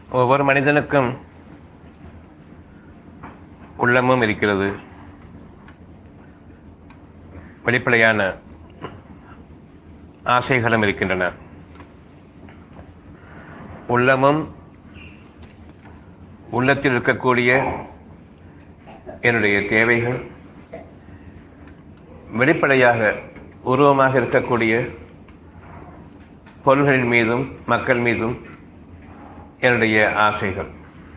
ஒவ்வொரு மனிதனுக்கும் உள்ளமும் இருக்கிறது வெளிப்படையான ஆசைகளும் இருக்கின்றன உள்ளமும் உள்ளத்தில் இருக்கக்கூடிய என்னுடைய தேவைகள் வெளிப்படையாக உருவமாக இருக்கக்கூடிய பொருள்களின் மீதும் மக்கள் மீதும் என்னுடைய ஆசைகள்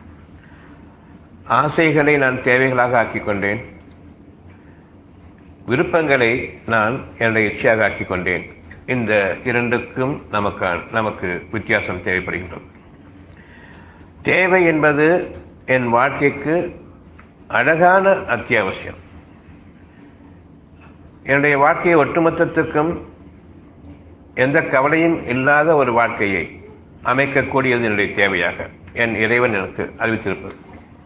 ஆசைகளை நான் தேவைகளாக ஆக்கிக் கொண்டேன் விருப்பங்களை நான் என்னுடைய இச்சையாக ஆக்கிக் கொண்டேன் இந்த இரண்டுக்கும் நமக்கு நமக்கு வித்தியாசம் தேவைப்படுகின்றது தேவை என்பது என் வாழ்க்கைக்கு அழகான அத்தியாவசியம் என்னுடைய வாழ்க்கையை ஒட்டுமொத்தத்துக்கும் எந்த கவலையும் இல்லாத ஒரு வாழ்க்கையை அமைக்கக்கூடியது என்னுடைய தேவையாக என் இறைவன் எனக்கு அறிவித்திருப்பது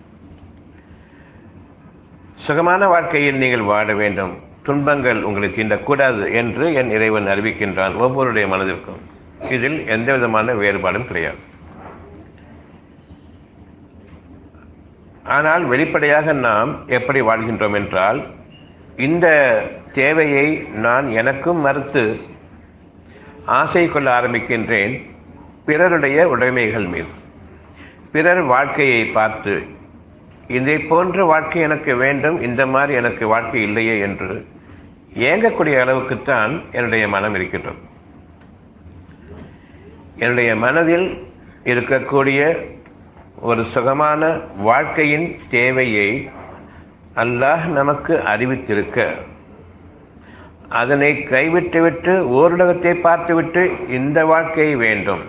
சுகமான வாழ்க்கையில் நீங்கள் வாழ வேண்டும் துன்பங்கள் உங்களை தீண்டக்கூடாது என்று என் இறைவன் அறிவிக்கின்றான் ஒவ்வொருடைய மனதிற்கும் இதில் எந்த விதமான வேறுபாடும் கிடையாது ஆனால் வெளிப்படையாக நாம் எப்படி வாழ்கின்றோம் என்றால் இந்த தேவையை நான் எனக்கும் மறுத்து ஆசை கொள்ள ஆரம்பிக்கின்றேன் பிறருடைய உடைமைகள் மீது பிறர் வாழ்க்கையை பார்த்து இதை போன்ற வாழ்க்கை எனக்கு வேண்டும் இந்த மாதிரி எனக்கு வாழ்க்கை இல்லையே என்று ஏங்கக்கூடிய அளவுக்குத்தான் என்னுடைய மனம் இருக்கின்றது என்னுடைய மனதில் இருக்கக்கூடிய ஒரு சுகமான வாழ்க்கையின் தேவையை அல்லாஹ் நமக்கு அறிவித்திருக்க அதனை கைவிட்டுவிட்டு ஓருலகத்தை பார்த்துவிட்டு இந்த வாழ்க்கை வேண்டும்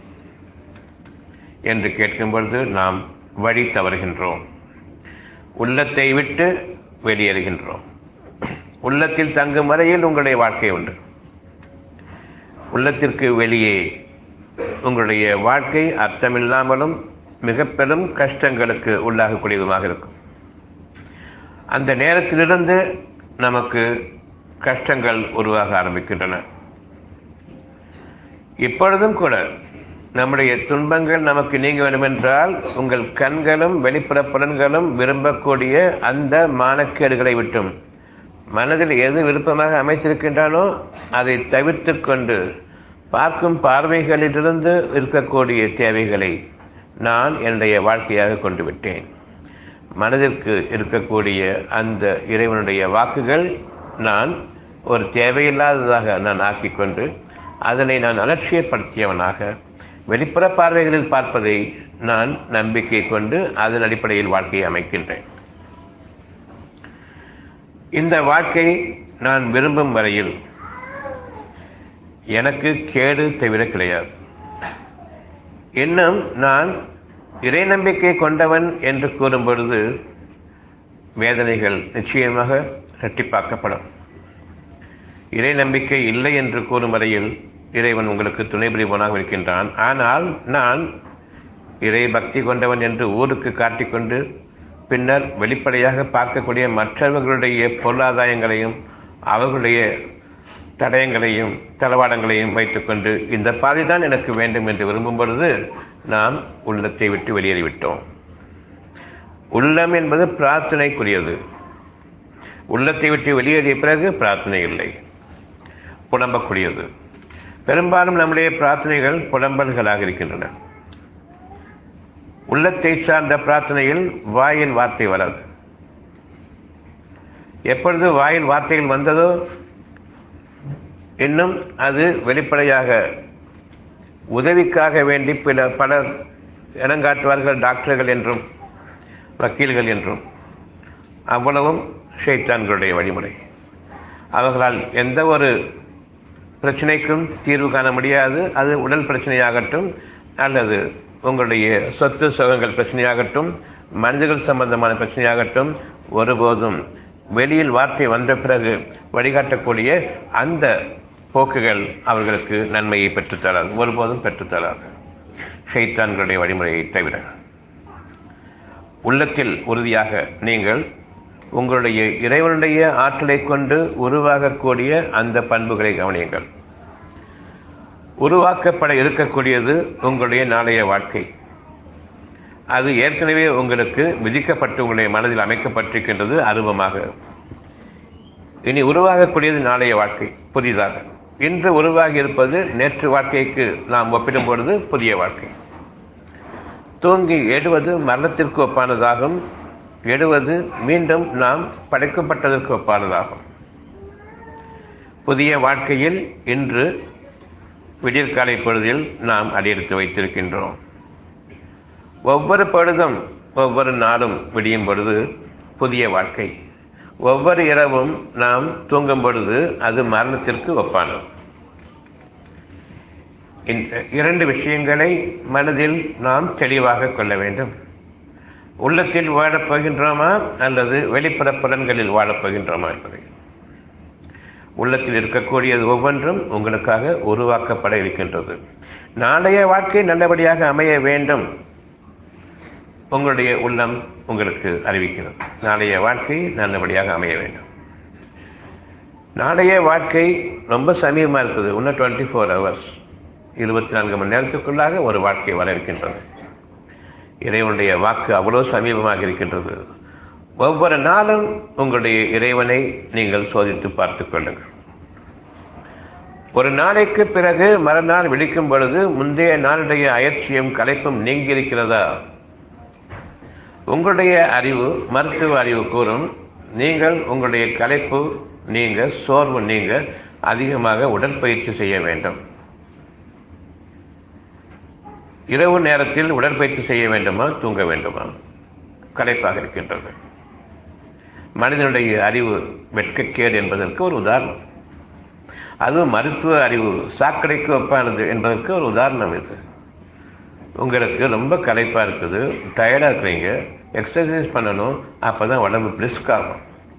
என்று கேட்கும் பொழுது நாம் வழி தவறுகின்றோம் உள்ளத்தை விட்டு வெளியேறுகின்றோம் உள்ளத்தில் தங்கும் வரையில் உங்களுடைய வாழ்க்கை உண்டு உள்ளத்திற்கு வெளியே உங்களுடைய வாழ்க்கை அர்த்தமில்லாமலும் மிக பெரும் கஷ்டங்களுக்கு உள்ளாகக்கூடியதுமாக இருக்கும் அந்த நேரத்திலிருந்து நமக்கு கஷ்டங்கள் உருவாக ஆரம்பிக்கின்றன இப்பொழுதும் கூட நம்முடைய துன்பங்கள் நமக்கு நீங்க வேண்டுமென்றால் உங்கள் கண்களும் வெளிப்புற புலன்களும் விரும்பக்கூடிய அந்த மானக்கேடுகளை விட்டும் மனதில் எது விருப்பமாக அமைத்திருக்கின்றானோ அதை தவிர்த்து கொண்டு பார்க்கும் பார்வைகளிலிருந்து இருக்கக்கூடிய தேவைகளை நான் என்னுடைய வாழ்க்கையாக கொண்டு விட்டேன் மனதிற்கு இருக்கக்கூடிய அந்த இறைவனுடைய வாக்குகள் நான் ஒரு தேவையில்லாததாக நான் ஆக்கிக்கொண்டு அதனை நான் அலட்சியப்படுத்தியவனாக வெளிப்புற பார்வைகளில் பார்ப்பதை நான் நம்பிக்கை கொண்டு அதன் அடிப்படையில் வாழ்க்கையை அமைக்கின்றேன் இந்த வாழ்க்கை நான் விரும்பும் வரையில் எனக்கு கேடு தவிர கிடையாது இன்னும் நான் இறை நம்பிக்கை கொண்டவன் என்று கூறும் பொழுது வேதனைகள் நிச்சயமாக இரட்டிப்பாக்கப்படும் இறை நம்பிக்கை இல்லை என்று கூறும் வரையில் இறைவன் உங்களுக்கு துணை புரிவனாக இருக்கின்றான் ஆனால் நான் இறை பக்தி கொண்டவன் என்று ஊருக்கு காட்டிக்கொண்டு பின்னர் வெளிப்படையாக பார்க்கக்கூடிய மற்றவர்களுடைய பொருளாதாரங்களையும் அவர்களுடைய தடயங்களையும் தளவாடங்களையும் வைத்துக்கொண்டு இந்த பாதை தான் எனக்கு வேண்டும் என்று விரும்பும் பொழுது நாம் உள்ளத்தை விட்டு வெளியேறிவிட்டோம் உள்ளம் என்பது பிரார்த்தனைக்குரியது உள்ளத்தை விட்டு வெளியேறிய பிறகு பிரார்த்தனை இல்லை புலம்பக்கூடியது பெரும்பாலும் நம்முடைய பிரார்த்தனைகள் புலம்பல்களாக இருக்கின்றன உள்ளத்தை சார்ந்த பிரார்த்தனையில் வாயில் வார்த்தை வராது எப்பொழுது வாயில் வார்த்தைகள் வந்ததோ இன்னும் அது வெளிப்படையாக உதவிக்காக வேண்டி பல பலர் இனங்காட்டுவார்கள் டாக்டர்கள் என்றும் வக்கீல்கள் என்றும் அவ்வளவும் ஷைத்தான்களுடைய வழிமுறை அவர்களால் எந்த ஒரு பிரச்சனைக்கும் தீர்வு காண முடியாது அது உடல் பிரச்சனையாகட்டும் அல்லது உங்களுடைய சொத்து சுகங்கள் பிரச்சனையாகட்டும் மனிதர்கள் சம்பந்தமான பிரச்சனையாகட்டும் ஒருபோதும் வெளியில் வார்த்தை வந்த பிறகு வழிகாட்டக்கூடிய அந்த போக்குகள் அவர்களுக்கு நன்மையை பெற்றுத்தராது ஒருபோதும் பெற்றுத்தராது ஷைத்தான்களுடைய வழிமுறையை தவிர உள்ளத்தில் உறுதியாக நீங்கள் உங்களுடைய இறைவனுடைய ஆற்றலை கொண்டு உருவாகக்கூடிய அந்த பண்புகளை கவனியுங்கள் உருவாக்கப்பட இருக்கக்கூடியது உங்களுடைய நாளைய வாழ்க்கை அது ஏற்கனவே உங்களுக்கு விதிக்கப்பட்டு உங்களுடைய மனதில் அமைக்கப்பட்டிருக்கின்றது அருவமாக இனி உருவாகக்கூடியது நாளைய வாழ்க்கை புதிதாக இன்று உருவாகி இருப்பது நேற்று வாழ்க்கைக்கு நாம் ஒப்பிடும் பொழுது புதிய வாழ்க்கை தூங்கி எடுவது மரணத்திற்கு ஒப்பானதாகும் எடுவது மீண்டும் நாம் படைக்கப்பட்டதற்கு ஒப்பானதாகும் புதிய வாழ்க்கையில் இன்று விடியற்காலை பொழுதில் நாம் அடியெடுத்து வைத்திருக்கின்றோம் ஒவ்வொரு பொழுதும் ஒவ்வொரு நாளும் விடியும் பொழுது புதிய வாழ்க்கை ஒவ்வொரு இரவும் நாம் தூங்கும் பொழுது அது மரணத்திற்கு ஒப்பானது இந்த இரண்டு விஷயங்களை மனதில் நாம் தெளிவாக கொள்ள வேண்டும் உள்ளத்தில் வாழப் போகின்றோமா அல்லது வெளிப்புற புலன்களில் வாழப் போகின்றோமா என்பதை உள்ளத்தில் இருக்கக்கூடியது ஒவ்வொன்றும் உங்களுக்காக உருவாக்கப்பட இருக்கின்றது நாளைய வாழ்க்கை நல்லபடியாக அமைய வேண்டும் உங்களுடைய உள்ளம் உங்களுக்கு அறிவிக்கிறது நாளைய வாழ்க்கை நல்லபடியாக அமைய வேண்டும் நாளைய வாழ்க்கை ரொம்ப சமீபமாக இருக்குது இன்னும் டுவெண்ட்டி ஃபோர் ஹவர்ஸ் இருபத்தி நான்கு மணி நேரத்துக்குள்ளாக ஒரு வாழ்க்கை வர இருக்கின்றது இறைவனுடைய வாக்கு அவ்வளோ சமீபமாக இருக்கின்றது ஒவ்வொரு நாளும் உங்களுடைய இறைவனை நீங்கள் சோதித்து பார்த்துக் கொள்ளுங்கள் ஒரு நாளைக்கு பிறகு மறுநாள் விழிக்கும் பொழுது முந்தைய நாளுடைய அயற்சியும் கலைப்பும் நீங்கி இருக்கிறதா உங்களுடைய அறிவு மருத்துவ அறிவு கூறும் நீங்கள் உங்களுடைய கலைப்பு நீங்க சோர்வு நீங்க அதிகமாக உடற்பயிற்சி செய்ய வேண்டும் இரவு நேரத்தில் உடற்பயிற்சி செய்ய வேண்டுமா தூங்க வேண்டுமா கலைப்பாக இருக்கின்றது மனிதனுடைய அறிவு வெட்கக்கேடு என்பதற்கு ஒரு உதாரணம் அது மருத்துவ அறிவு சாக்கடைக்கு ஒப்பானது என்பதற்கு ஒரு உதாரணம் இது உங்களுக்கு ரொம்ப களைப்பாக இருக்குது டயர்டாக இருக்கிறீங்க எக்ஸசைஸ் பண்ணணும் அப்போ தான் உடம்பு பிரிஸ்க் ஆகும்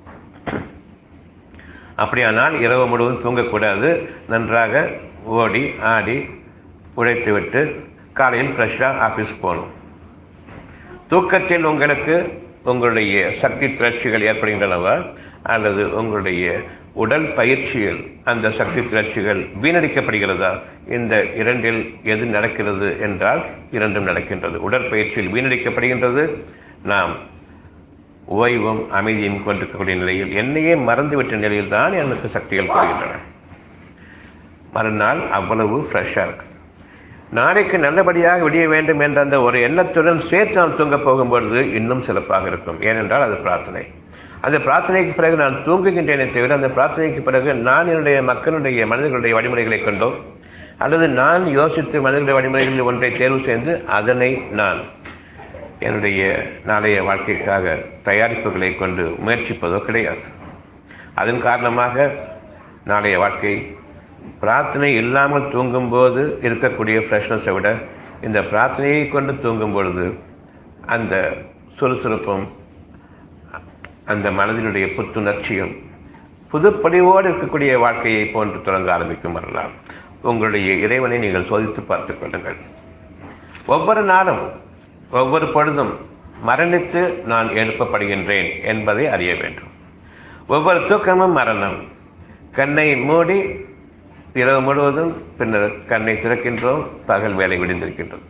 அப்படியானால் இரவு முழுவதும் தூங்கக்கூடாது நன்றாக ஓடி ஆடி உழைத்து விட்டு காலையில் ஃப்ரெஷ்ஷாக ஆஃபீஸ் போகணும் தூக்கத்தில் உங்களுக்கு உங்களுடைய சக்தி திரட்சிகள் ஏற்படுகின்றனவா அல்லது உங்களுடைய உடல் பயிற்சியில் அந்த சக்தி திரட்சிகள் வீணடிக்கப்படுகிறதா இந்த இரண்டில் எது நடக்கிறது என்றால் இரண்டும் நடக்கின்றது உடற்பயிற்சியில் வீணடிக்கப்படுகின்றது நாம் ஓய்வும் அமைதியும் கொண்டிருக்கக்கூடிய நிலையில் என்னையே மறந்துவிட்ட நிலையில் தான் எனக்கு சக்திகள் கூறுகின்றன மறுநாள் அவ்வளவு ஃப்ரெஷ்ஷாக இருக்கு நாளைக்கு நல்லபடியாக விடிய வேண்டும் என்ற அந்த ஒரு எண்ணத்துடன் சேர்த்து நாம் தூங்க போகும்பொழுது இன்னும் சிறப்பாக இருக்கும் ஏனென்றால் அது பிரார்த்தனை அந்த பிரார்த்தனைக்கு பிறகு நான் தூங்குகின்றேனே தவிர அந்த பிரார்த்தனைக்கு பிறகு நான் என்னுடைய மக்களுடைய மனிதர்களுடைய வழிமுறைகளை கொண்டோ அல்லது நான் யோசித்து மனிதர்களுடைய வழிமுறைகளில் ஒன்றை தேர்வு செய்து அதனை நான் என்னுடைய நாளைய வாழ்க்கைக்காக தயாரிப்புகளை கொண்டு முயற்சிப்பதோ கிடையாது அதன் காரணமாக நாளைய வாழ்க்கை பிரார்த்தனை இல்லாமல் தூங்கும்போது இருக்கக்கூடிய ஃப்ரெஷ்னஸை விட இந்த பிரார்த்தனையை கொண்டு தூங்கும் பொழுது அந்த சுறுசுறுப்பும் அந்த மனதினுடைய புத்துணர்ச்சியும் புதுப்படிவோடு இருக்கக்கூடிய வாழ்க்கையை போன்று தொடங்க ஆரம்பிக்கும் வரலாம் உங்களுடைய இறைவனை நீங்கள் சோதித்து பார்த்துக் கொள்ளுங்கள் ஒவ்வொரு நாளும் ஒவ்வொரு பொழுதும் மரணித்து நான் எழுப்பப்படுகின்றேன் என்பதை அறிய வேண்டும் ஒவ்வொரு தூக்கமும் மரணம் கண்ணை மூடி இரவு முழுவதும் பின்னர் கண்ணை திறக்கின்றோம் பகல் வேலை விடிந்திருக்கின்றது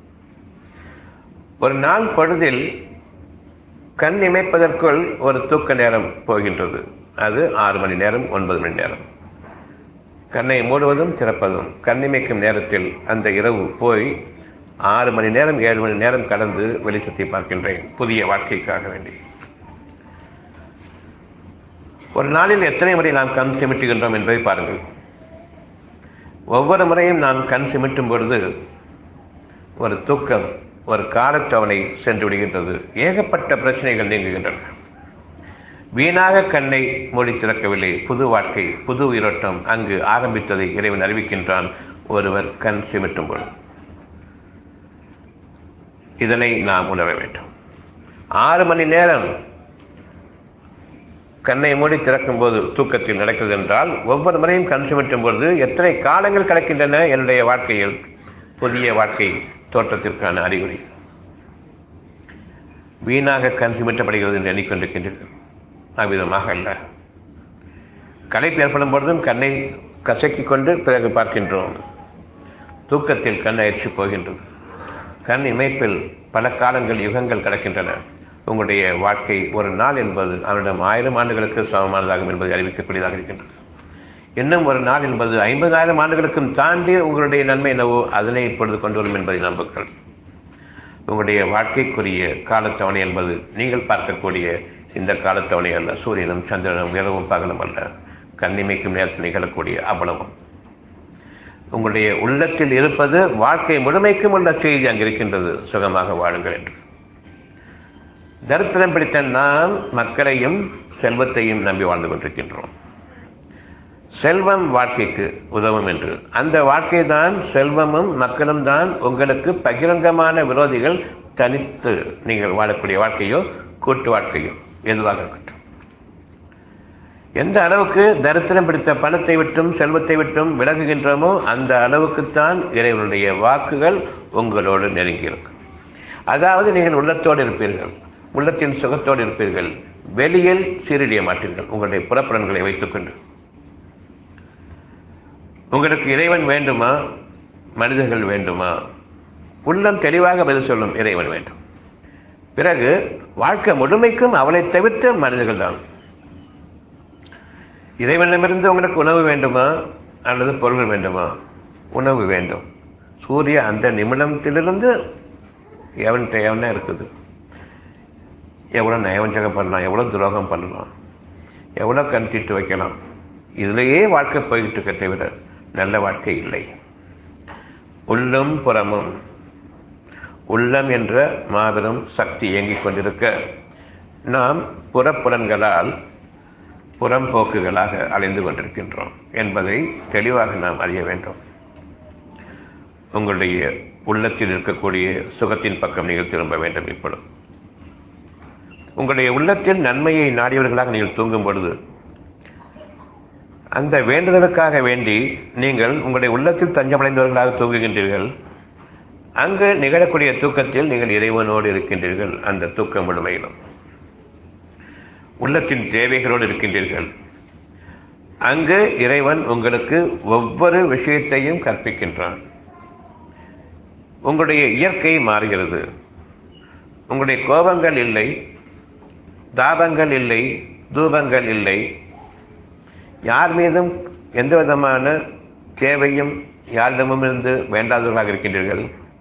ஒரு நாள் பொழுதில் கண் இமைப்பதற்குள் ஒரு தூக்க நேரம் போகின்றது அது ஆறு மணி நேரம் ஒன்பது மணி நேரம் கண்ணை மூடுவதும் திறப்பதும் கண்ணிமைக்கும் நேரத்தில் அந்த இரவு போய் ஆறு மணி நேரம் ஏழு மணி நேரம் கடந்து வெளிச்சத்தை பார்க்கின்றேன் புதிய வாழ்க்கைக்காக வேண்டி ஒரு நாளில் எத்தனை முறை நாம் கண் சிமிட்டுகின்றோம் என்பதை பாருங்கள் ஒவ்வொரு முறையும் நான் கண் சிமிட்டும் பொழுது ஒரு தூக்கம் ஒரு காலத்தவணை சென்று விடுகின்றது ஏகப்பட்ட பிரச்சனைகள் நீங்குகின்றன வீணாக கண்ணை மூடி திறக்கவில்லை புது வாழ்க்கை புது உயிரோட்டம் அங்கு ஆரம்பித்ததை இறைவன் அறிவிக்கின்றான் ஒருவர் கண் சிமிட்டும் பொழுது இதனை நாம் உணர வேண்டும் ஆறு மணி நேரம் கண்ணை மூடி திறக்கும் போது தூக்கத்தில் நடக்கிறது என்றால் ஒவ்வொரு முறையும் கண் சுமிட்டும் பொழுது எத்தனை காலங்கள் கிடக்கின்றன என்னுடைய வாழ்க்கையில் புதிய வாழ்க்கை தோற்றத்திற்கான அறிகுறி வீணாக கண் சுமிட்டப்படுகிறது என்று எண்ணிக்கொண்டிருக்கின்றீர்கள் அவ்விதமாக அல்ல களைப்பு ஏற்படும் பொழுதும் கண்ணை கசக்கிக் கொண்டு பிறகு பார்க்கின்றோம் தூக்கத்தில் கண் அயற்சி போகின்றது கண் இமைப்பில் பல காலங்கள் யுகங்கள் கிடக்கின்றன உங்களுடைய வாழ்க்கை ஒரு நாள் என்பது அவரிடம் ஆயிரம் ஆண்டுகளுக்கு சமமானதாகும் என்பதை அறிவிக்கக்கூடியதாக இருக்கின்றது இன்னும் ஒரு நாள் என்பது ஐம்பதாயிரம் ஆண்டுகளுக்கும் தாண்டி உங்களுடைய நன்மை என்னவோ அதனை இப்பொழுது கொண்டு வரும் என்பதை நம்புங்கள் உங்களுடைய வாழ்க்கைக்குரிய காலத்தவணை என்பது நீங்கள் பார்க்கக்கூடிய இந்த காலத்தவணை அல்ல சூரியனும் சந்திரனும் இரவும் பகலும் அல்ல கண்ணிமைக்கும் நேரத்தில் நிகழக்கூடிய அவ்வளவும் உங்களுடைய உள்ளத்தில் இருப்பது வாழ்க்கை முழுமைக்கும் உள்ள செய்தி அங்கு இருக்கின்றது சுகமாக வாழுங்கள் என்று தரித்திரம் பிடித்த நாம் மக்களையும் செல்வத்தையும் நம்பி வாழ்ந்து கொண்டிருக்கின்றோம் செல்வம் வாழ்க்கைக்கு உதவும் என்று அந்த வாழ்க்கை தான் செல்வமும் மக்களும் தான் உங்களுக்கு பகிரங்கமான விரோதிகள் தனித்து நீங்கள் வாழக்கூடிய வாழ்க்கையோ கூட்டு வாழ்க்கையோ எதுவாக இருக்கட்டும் எந்த அளவுக்கு தரித்திரம் பிடித்த பணத்தை விட்டும் செல்வத்தை விட்டும் விலகுகின்றோமோ அந்த அளவுக்குத்தான் இறைவனுடைய வாக்குகள் உங்களோடு நெருங்கியிருக்கும் அதாவது நீங்கள் உள்ளத்தோடு இருப்பீர்கள் உள்ளத்தின் சுகத்தோடு இருப்பீர்கள் வெளியில் சீரழிய மாட்டீர்கள் உங்களுடைய புறப்படன்களை வைத்துக்கொண்டு உங்களுக்கு இறைவன் வேண்டுமா மனிதர்கள் வேண்டுமா உள்ளம் தெளிவாக பதில் சொல்லும் இறைவன் வேண்டும் பிறகு வாழ்க்கை முழுமைக்கும் அவளை தவிர்த்த மனிதர்கள் தான் இறைவனிடமிருந்து உங்களுக்கு உணவு வேண்டுமா அல்லது பொருள் வேண்டுமா உணவு வேண்டும் சூரிய அந்த நிமிடத்திலிருந்து எவன்கிட்ட எவனா இருக்குது எவ்வளோ நயவஞ்சகம் பண்ணலாம் எவ்வளோ துரோகம் பண்ணலாம் எவ்வளோ கண்டிட்டு வைக்கலாம் இதிலேயே வாழ்க்கை போய்கிட்டு இருக்க தவிர நல்ல வாழ்க்கை இல்லை உள்ளும் புறமும் உள்ளம் என்ற மாபெரும் சக்தி இயங்கிக் கொண்டிருக்க நாம் புறப்புலன்களால் புறம்போக்குகளாக அலைந்து கொண்டிருக்கின்றோம் என்பதை தெளிவாக நாம் அறிய வேண்டும் உங்களுடைய உள்ளத்தில் இருக்கக்கூடிய சுகத்தின் பக்கம் நீங்கள் திரும்ப வேண்டும் இப்பொழுது உங்களுடைய உள்ளத்தில் நன்மையை நாடியவர்களாக நீங்கள் தூங்கும் பொழுது அந்த வேண்டுதலுக்காக வேண்டி நீங்கள் உங்களுடைய உள்ளத்தில் தஞ்சமடைந்தவர்களாக தூங்குகின்றீர்கள் அங்கு நிகழக்கூடிய தூக்கத்தில் நீங்கள் இறைவனோடு இருக்கின்றீர்கள் அந்த தூக்கம் முழுமையிலும் உள்ளத்தின் தேவைகளோடு இருக்கின்றீர்கள் அங்கு இறைவன் உங்களுக்கு ஒவ்வொரு விஷயத்தையும் கற்பிக்கின்றான் உங்களுடைய இயற்கை மாறுகிறது உங்களுடைய கோபங்கள் இல்லை தாபங்கள் இல்லை தூபங்கள் இல்லை யார் மீதும் எந்த விதமான தேவையும் யாரிடமும் இருந்து வேண்டாதவர்களாக இருக்கின்றீர்கள்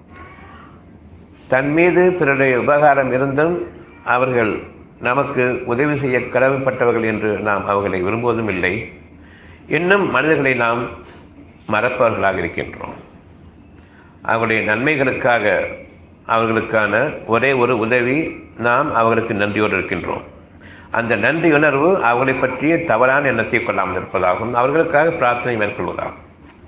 தன் மீது பிறருடைய உபகாரம் இருந்தும் அவர்கள் நமக்கு உதவி செய்ய கடமைப்பட்டவர்கள் என்று நாம் அவர்களை விரும்புவதும் இல்லை இன்னும் மனிதர்களை நாம் மறப்பவர்களாக இருக்கின்றோம் அவர்களுடைய நன்மைகளுக்காக அவர்களுக்கான ஒரே ஒரு உதவி நாம் அவர்களுக்கு நன்றியோடு இருக்கின்றோம் அந்த நன்றி உணர்வு அவர்களை பற்றிய தவறான எண்ணத்தை கொள்ளாமல் இருப்பதாகும் அவர்களுக்காக பிரார்த்தனை மேற்கொள்வதாகும்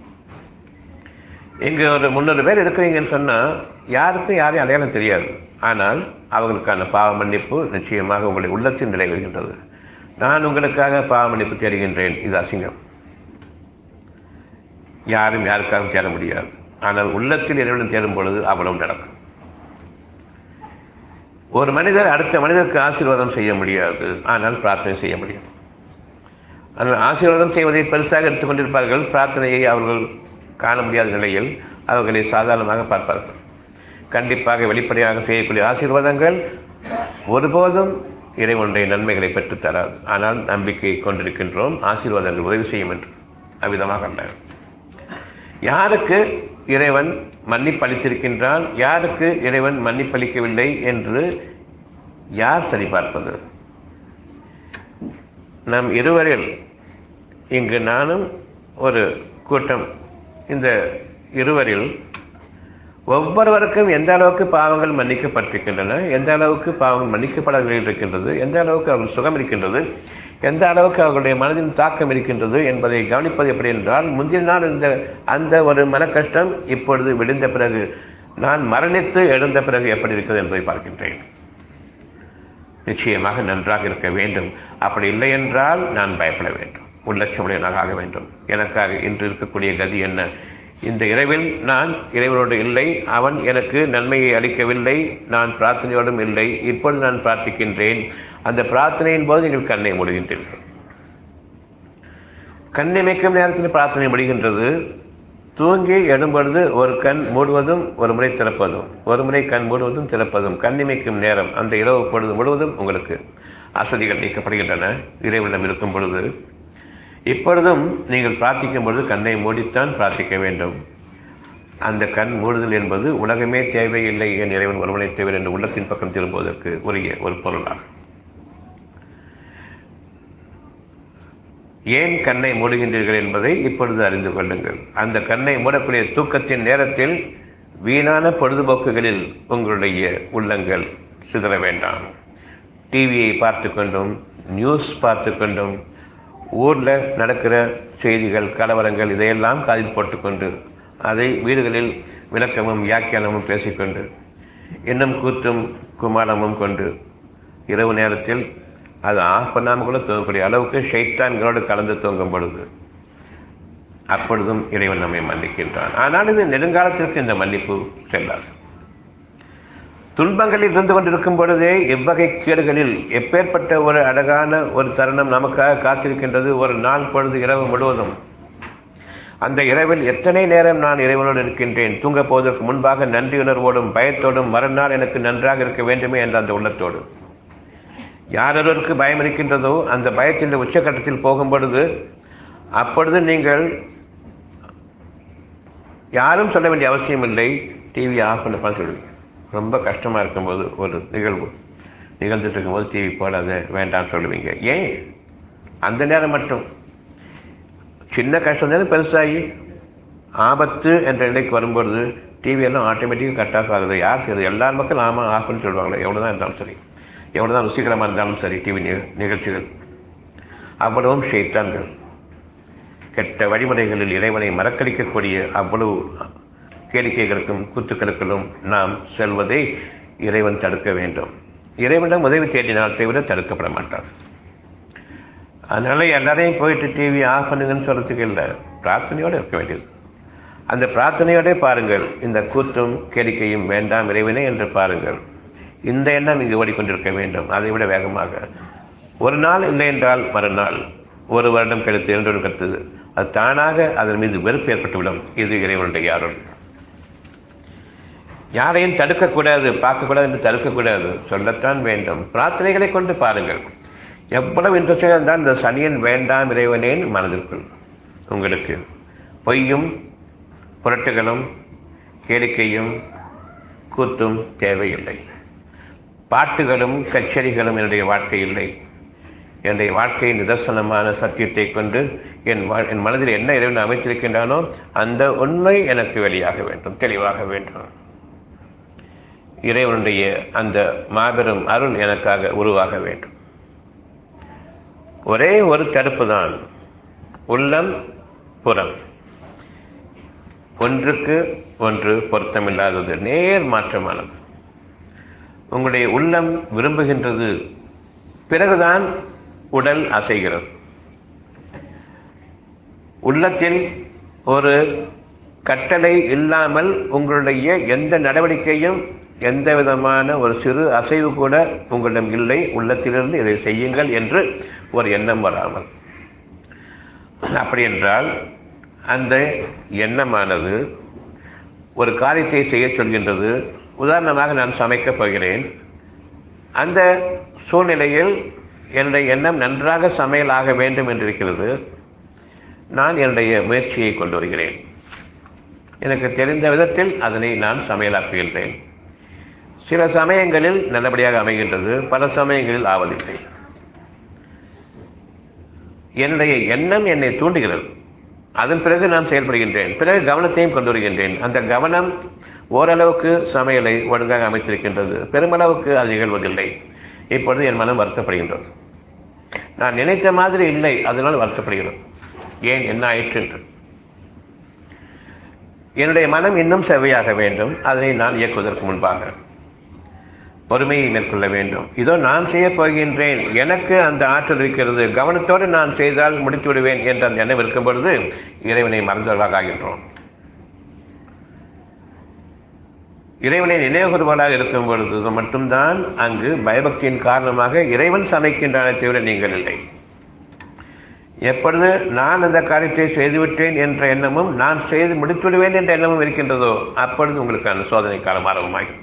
இங்கு ஒரு முன்னூறு பேர் இருக்கிறீங்கன்னு சொன்னால் யாருக்கும் யாரையும் அடையாளம் தெரியாது ஆனால் அவர்களுக்கான பாவ மன்னிப்பு நிச்சயமாக உங்களுடைய உள்ளத்தில் நிலை வருகின்றது நான் உங்களுக்காக பாவ மன்னிப்பு தேடுகின்றேன் இது அசிங்கம் யாரும் யாருக்காகவும் தேட முடியாது ஆனால் உள்ளத்தில் இறைவனும் தேடும் பொழுது அவ்வளவு நடக்கும் ஒரு மனிதர் அடுத்த மனிதருக்கு ஆசீர்வாதம் செய்ய முடியாது ஆனால் பிரார்த்தனை செய்ய முடியும் ஆனால் ஆசீர்வாதம் செய்வதை பெருசாக எடுத்துக்கொண்டிருப்பார்கள் பிரார்த்தனையை அவர்கள் காண முடியாத நிலையில் அவர்களை சாதாரணமாக பார்ப்பார்கள் கண்டிப்பாக வெளிப்படையாக செய்யக்கூடிய ஆசீர்வாதங்கள் ஒருபோதும் இறைவனுடைய நன்மைகளை பெற்றுத் தராது ஆனால் நம்பிக்கை கொண்டிருக்கின்றோம் ஆசீர்வாதங்கள் உதவி செய்யும் என்று அவ்விதமாக அல்ல யாருக்கு இறைவன் மன்னிப்பு அளித்திருக்கின்றான் யாருக்கு இறைவன் மன்னிப்பளிக்கவில்லை என்று யார் சரிபார்ப்பது நம் இருவரில் இங்கு நானும் ஒரு கூட்டம் இந்த இருவரில் ஒவ்வொருவருக்கும் எந்த அளவுக்கு பாவங்கள் மன்னிக்கப்பட்டிருக்கின்றன எந்த அளவுக்கு பாவங்கள் மன்னிக்கப்படவில்லை இருக்கின்றது எந்த அளவுக்கு அவர்கள் சுகம் இருக்கின்றது எந்த அளவுக்கு அவர்களுடைய மனதின் தாக்கம் இருக்கின்றது என்பதை கவனிப்பது எப்படி என்றால் முந்தின நாள் இந்த அந்த ஒரு மன கஷ்டம் இப்பொழுது விழுந்த பிறகு நான் மரணித்து எழுந்த பிறகு எப்படி இருக்கிறது என்பதை பார்க்கின்றேன் நிச்சயமாக நன்றாக இருக்க வேண்டும் அப்படி இல்லை என்றால் நான் பயப்பட வேண்டும் உள்ளட்சமுடையனாக ஆக வேண்டும் எனக்காக இன்று இருக்கக்கூடிய கதி என்ன இந்த இரவில் நான் இறைவனோடு இல்லை அவன் எனக்கு நன்மையை அளிக்கவில்லை நான் பிரார்த்தனையோடும் இல்லை இப்பொழுது நான் பிரார்த்திக்கின்றேன் அந்த பிரார்த்தனையின் போது நீங்கள் கண்ணை மூடுகின்றீர்கள் கண்ணிமைக்கும் நேரத்தில் பிரார்த்தனை முடிகின்றது தூங்கி எழும்பொழுது ஒரு கண் மூடுவதும் ஒரு முறை திறப்பதும் ஒரு முறை கண் மூடுவதும் திறப்பதும் கண்ணிமைக்கும் நேரம் அந்த இரவு பொழுது முழுவதும் உங்களுக்கு அசதிகள் நீக்கப்படுகின்றன இறைவனிடம் இருக்கும் பொழுது இப்பொழுதும் நீங்கள் பிரார்த்திக்கும் பொழுது கண்ணை மூடித்தான் பிரார்த்திக்க வேண்டும் அந்த கண் மூடுதல் என்பது உலகமே தேவையில்லை என் இறைவன் ஒருவனை தேவை என்று உள்ளத்தின் பக்கம் திரும்புவதற்கு உரிய ஒரு பொருளாகும் ஏன் கண்ணை மூடுகின்றீர்கள் என்பதை இப்பொழுது அறிந்து கொள்ளுங்கள் அந்த கண்ணை மூடக்கூடிய தூக்கத்தின் நேரத்தில் வீணான பொழுதுபோக்குகளில் உங்களுடைய உள்ளங்கள் சிதற வேண்டாம் டிவியை பார்த்து கொண்டும் நியூஸ் பார்த்து கொண்டும் ஊரில் நடக்கிற செய்திகள் கலவரங்கள் இதையெல்லாம் காதில் போட்டுக்கொண்டு அதை வீடுகளில் விளக்கமும் வியாக்கியானமும் பேசிக்கொண்டு இன்னும் கூத்தும் குமாரமும் கொண்டு இரவு நேரத்தில் அது ஆஃப் பண்ணாமல் கூட தூங்கக்கூடிய அளவுக்கு ஷைத்தான்களோடு கலந்து தூங்கும் பொழுது அப்பொழுதும் இறைவன் நம்மை மன்னிக்கின்றான் ஆனால் இது நெடுங்காலத்திற்கு இந்த மன்னிப்பு செல்லாது துன்பங்களில் இருந்து கொண்டிருக்கும் பொழுதே எவ்வகை கேடுகளில் எப்பேற்பட்ட ஒரு அழகான ஒரு தருணம் நமக்காக காத்திருக்கின்றது ஒரு நாள் பொழுது இரவு முழுவதும் அந்த இரவில் எத்தனை நேரம் நான் இறைவனோடு இருக்கின்றேன் தூங்கப் போவதற்கு முன்பாக நன்றியுணர்வோடும் பயத்தோடும் மறுநாள் எனக்கு நன்றாக இருக்க வேண்டுமே என்ற அந்த உள்ளத்தோடு யாரொருவருக்கு பயம் இருக்கின்றதோ அந்த பயத்தின் உச்சக்கட்டத்தில் போகும் பொழுது அப்பொழுது நீங்கள் யாரும் சொல்ல வேண்டிய அவசியம் இல்லை டிவி ஆஃப் பண்ண சொல்லுவீங்க ரொம்ப கஷ்டமாக இருக்கும்போது ஒரு நிகழ்வு நிகழ்ந்துட்டு இருக்கும்போது டிவி போடாத வேண்டாம்னு சொல்லுவீங்க ஏன் அந்த நேரம் மட்டும் சின்ன கஷ்டம் தானே பெருசாகி ஆபத்து என்ற நிலைக்கு வரும்பொழுது டிவி எல்லாம் ஆட்டோமேட்டிக்காக கட் ஆஃப் ஆகுது யார் செய்யுது எல்லார் மக்களும் ஆமாம் ஆஃப் பண்ணி சொல்லுவாங்களே எவ்வளோ தான் இருந்தாலும் சரி எவ்வளோ தான் ருசிகரமாக இருந்தாலும் சரி டிவி நிகழ்ச்சிகள் அவ்வளவும் ஷெய்தான்கள் கெட்ட வழிமுறைகளில் இறைவனை மறக்கடிக்கக்கூடிய அவ்வளவு கேளிக்கைகளுக்கும் கூத்துக்களுக்கும் நாம் செல்வதை இறைவன் தடுக்க வேண்டும் இறைவனிடம் உதவி தேடினால் தவிர தடுக்கப்பட மாட்டார் அதனால எல்லாரையும் போயிட்டு டிவி ஆஃப் பண்ணுங்கன்னு சொல்றதுக்கு இல்லை பிரார்த்தனையோடு இருக்க வேண்டியது அந்த பிரார்த்தனையோட பாருங்கள் இந்த கூத்தும் கேளிக்கையும் வேண்டாம் இறைவனே என்று பாருங்கள் இந்த எண்ணம் இங்கு ஓடிக்கொண்டிருக்க வேண்டும் அதை விட வேகமாக ஒரு நாள் இல்லை என்றால் மறுநாள் ஒரு வருடம் கழித்து இரண்டு வருடம் கழித்தது அது தானாக அதன் மீது வெறுப்பு ஏற்பட்டுவிடும் இது இறைவனுடைய அருள் யாரையும் தடுக்கக்கூடாது பார்க்கக்கூடாது என்று தடுக்கக்கூடாது சொல்லத்தான் வேண்டும் பிரார்த்தனைகளை கொண்டு பாருங்கள் எவ்வளவு இன்ட்ரெஸ்டாக இருந்தால் இந்த சனியன் வேண்டாம் இறைவனேன் மனதிற்குள் உங்களுக்கு பொய்யும் புரட்டுகளும் கேளிக்கையும் கூத்தும் தேவையில்லை பாட்டுகளும் கச்சேரிகளும் என்னுடைய வாழ்க்கை இல்லை என்னுடைய வாழ்க்கையின் நிதர்சனமான சத்தியத்தை கொண்டு என் என் மனதில் என்ன இறைவன் அமைத்திருக்கின்றானோ அந்த உண்மை எனக்கு வெளியாக வேண்டும் தெளிவாக வேண்டும் இறைவனுடைய அந்த மாபெரும் அருள் எனக்காக உருவாக வேண்டும் ஒரே ஒரு தடுப்பு தான் உள்ளம் புறம் ஒன்றுக்கு ஒன்று பொருத்தமில்லாதது நேர் மாற்றமானது உங்களுடைய உள்ளம் விரும்புகின்றது பிறகுதான் உடல் அசைகிறது உள்ளத்தில் ஒரு கட்டளை இல்லாமல் உங்களுடைய எந்த நடவடிக்கையும் எந்த விதமான ஒரு சிறு அசைவு கூட உங்களிடம் இல்லை உள்ளத்திலிருந்து இதை செய்யுங்கள் என்று ஒரு எண்ணம் வராமல் அப்படி என்றால் அந்த எண்ணமானது ஒரு காரியத்தை செய்ய சொல்கின்றது உதாரணமாக நான் சமைக்கப் போகிறேன் அந்த சூழ்நிலையில் என்னுடைய எண்ணம் நன்றாக சமையல் ஆக வேண்டும் என்று இருக்கிறது நான் என்னுடைய முயற்சியை கொண்டு வருகிறேன் எனக்கு தெரிந்த விதத்தில் அதனை நான் சமையலாக்குகின்றேன் சில சமயங்களில் நல்லபடியாக அமைகின்றது பல சமயங்களில் ஆவதில்லை என்னுடைய எண்ணம் என்னை தூண்டுகிறது அதன் பிறகு நான் செயல்படுகின்றேன் பிறகு கவனத்தையும் கொண்டு வருகின்றேன் அந்த கவனம் ஓரளவுக்கு சமையலை ஒழுங்காக அமைத்திருக்கின்றது பெருமளவுக்கு அது நிகழ்வதில்லை இப்பொழுது என் மனம் வருத்தப்படுகின்றது நான் நினைத்த மாதிரி இல்லை அதனால் வருத்தப்படுகிறது ஏன் என்ன ஆயிற்று என்று என்னுடைய மனம் இன்னும் செவ்வையாக வேண்டும் அதனை நான் இயக்குவதற்கு முன்பாக பொறுமையை மேற்கொள்ள வேண்டும் இதோ நான் செய்ய போகின்றேன் எனக்கு அந்த ஆற்றல் இருக்கிறது கவனத்தோடு நான் செய்தால் முடித்து விடுவேன் என்ற அந்த எண்ணம் இருக்கும் பொழுது இறைவனை மறந்தவர்களாக ஆகின்றோம் இறைவனை நினைவுகூறுவதாக இருக்கும் பொழுது மட்டும்தான் அங்கு பயபக்தியின் காரணமாக இறைவன் சமைக்கின்றானே தவிர நீங்கள் இல்லை எப்பொழுது நான் அந்த காரியத்தை செய்துவிட்டேன் என்ற எண்ணமும் நான் செய்து முடித்துவிடுவேன் என்ற எண்ணமும் இருக்கின்றதோ அப்பொழுது உங்களுக்கான சோதனை காலம் ஆரம்பமாகும்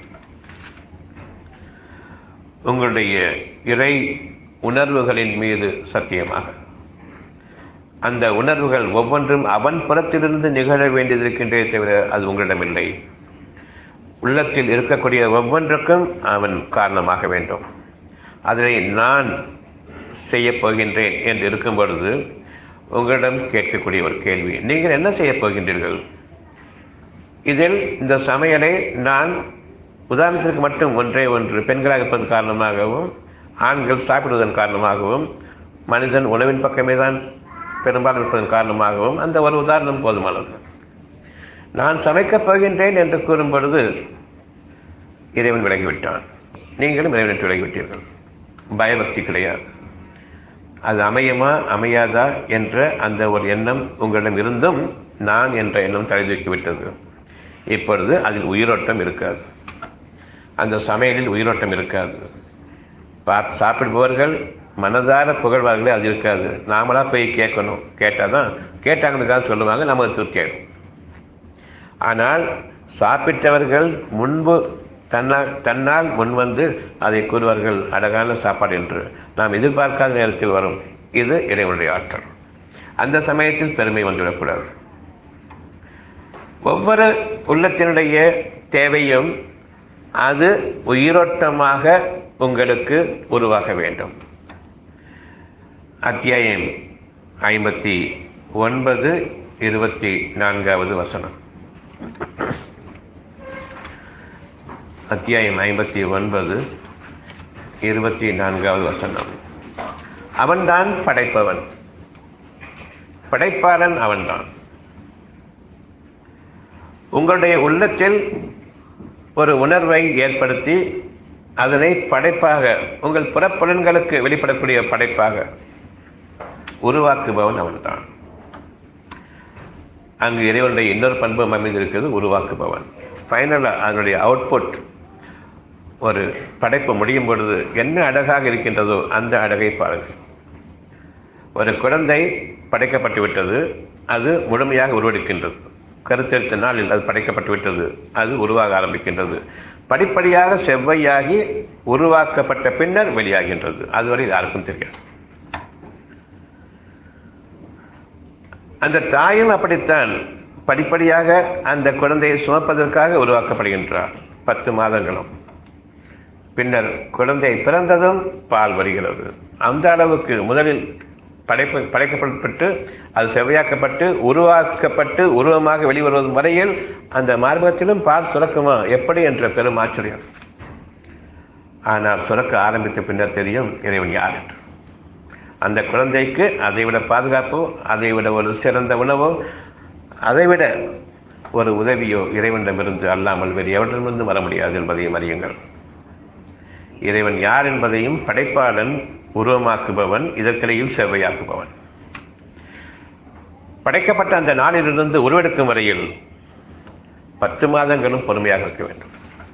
உங்களுடைய இறை உணர்வுகளின் மீது சத்தியமாக அந்த உணர்வுகள் ஒவ்வொன்றும் அவன் புறத்திலிருந்து நிகழ வேண்டியதிருக்கின்றே தவிர அது உங்களிடமில்லை உள்ளத்தில் இருக்கக்கூடிய ஒவ்வொன்றுக்கும் அவன் காரணமாக வேண்டும் அதனை நான் செய்யப் போகின்றேன் என்று இருக்கும் பொழுது உங்களிடம் கேட்கக்கூடிய ஒரு கேள்வி நீங்கள் என்ன செய்யப் போகின்றீர்கள் இதில் இந்த சமையலை நான் உதாரணத்திற்கு மட்டும் ஒன்றே ஒன்று பெண்களாக இருப்பதன் காரணமாகவும் ஆண்கள் சாப்பிடுவதன் காரணமாகவும் மனிதன் உணவின் பக்கமே தான் பெரும்பாலும் இருப்பதன் காரணமாகவும் அந்த ஒரு உதாரணம் போதுமானது நான் சமைக்கப் போகின்றேன் என்று கூறும் பொழுது இறைவன் விலகிவிட்டான் நீங்களும் இறைவனை விலகிவிட்டீர்கள் பயபக்தி கிடையாது அது அமையுமா அமையாதா என்ற அந்த ஒரு எண்ணம் உங்களிடம் இருந்தும் நான் என்ற எண்ணம் தலைதூக்கி விட்டது இப்பொழுது அதில் உயிரோட்டம் இருக்காது அந்த சமையலில் உயிரோட்டம் இருக்காது பா சாப்பிடுபவர்கள் மனதார புகழ்வார்களே அது இருக்காது நாமளா போய் கேட்கணும் கேட்டால் தான் கேட்டாங்களுக்காக சொல்லுவாங்க நம்ம திருப்தியாகும் ஆனால் சாப்பிட்டவர்கள் முன்பு தன்னால் தன்னால் முன்வந்து அதை கூறுவார்கள் அழகான சாப்பாடு என்று நாம் எதிர்பார்க்காத நேரத்தில் வரும் இது இறைவனுடைய ஆற்றல் அந்த சமயத்தில் பெருமை வந்துவிடக்கூடாது ஒவ்வொரு உள்ளத்தினுடைய தேவையும் அது உயிரோட்டமாக உங்களுக்கு உருவாக வேண்டும் அத்தியாயம் ஐம்பத்தி ஒன்பது இருபத்தி நான்காவது வசனம் அத்தியாயம் ஐம்பத்தி ஒன்பது இருபத்தி நான்காவது வசனம் அவன்தான் படைப்பவன் படைப்பாளன் அவன்தான் உங்களுடைய உள்ளத்தில் ஒரு உணர்வை ஏற்படுத்தி அதனை படைப்பாக உங்கள் புறப்புலன்களுக்கு வெளிப்படக்கூடிய படைப்பாக உருவாக்குபவன் அவன்தான் அங்கு இறைவனுடைய இன்னொரு பண்பு அமைந்திருக்கிறது உருவாக்குபவன் ஃபைனலாக அதனுடைய அவுட்புட் ஒரு படைப்பு முடியும் பொழுது என்ன அழகாக இருக்கின்றதோ அந்த அழகை பாருங்கள் ஒரு குழந்தை படைக்கப்பட்டு விட்டது அது முழுமையாக உருவெடுக்கின்றது கருத்தெடுத்த நாளில் அது படைக்கப்பட்டு விட்டது அது உருவாக ஆரம்பிக்கின்றது படிப்படியாக செவ்வையாகி உருவாக்கப்பட்ட பின்னர் வெளியாகின்றது அதுவரை யாருக்கும் தெரியாது அந்த தாயும் அப்படித்தான் படிப்படியாக அந்த குழந்தையை சுமப்பதற்காக உருவாக்கப்படுகின்றார் பத்து மாதங்களும் பின்னர் குழந்தை பிறந்ததும் பால் வருகிறது அந்த அளவுக்கு முதலில் படைப்பு படைக்கப்பட்டு அது செவ்வையாக்கப்பட்டு உருவாக்கப்பட்டு உருவமாக வெளிவருவதும் வரையில் அந்த மார்பகத்திலும் பால் சுரக்குமா எப்படி என்ற பெரும் ஆச்சரியம் ஆனால் சுரக்க ஆரம்பித்த பின்னர் தெரியும் இறைவன் யார் என்று அந்த குழந்தைக்கு அதைவிட பாதுகாப்போ அதைவிட ஒரு சிறந்த உணவோ அதைவிட ஒரு உதவியோ இறைவனிடமிருந்து அல்லாமல் வேறு எவரிடமிருந்து வர முடியாது என்பதையும் அறியுங்கள் இறைவன் யார் என்பதையும் படைப்பாளன் உருவமாக்குபவன் இதற்கிடையில் செவ்வையாக்குபவன் படைக்கப்பட்ட அந்த நாளிலிருந்து உருவெடுக்கும் வரையில் பத்து மாதங்களும் பொறுமையாக இருக்க வேண்டும்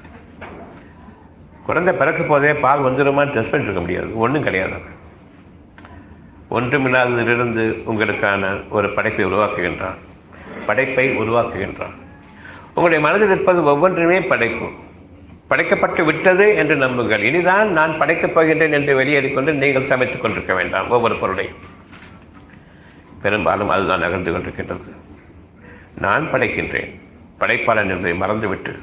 குழந்தை பிறக்க போதே பால் வந்துடுமான்னு டெஸ்ட் பண்ணிட்டு இருக்க முடியாது ஒன்றும் கிடையாது ஒன்றுமில்லாததிலிருந்து உங்களுக்கான ஒரு படைப்பை உருவாக்குகின்றான் படைப்பை உருவாக்குகின்றான் உங்களுடைய மனதில் இருப்பது ஒவ்வொன்றுமே படைப்பு படைக்கப்பட்டு விட்டது என்று நம்புங்கள் இனிதான் நான் படைக்கப் போகின்றேன் என்று வெளியேறிக்கொண்டு நீங்கள் சமைத்துக் கொண்டிருக்க வேண்டாம் ஒவ்வொரு பொருளையும் பெரும்பாலும் அதுதான் நகர்ந்து கொண்டிருக்கின்றது நான் படைக்கின்றேன் படைப்பாளன் என்பதை மறந்துவிட்டு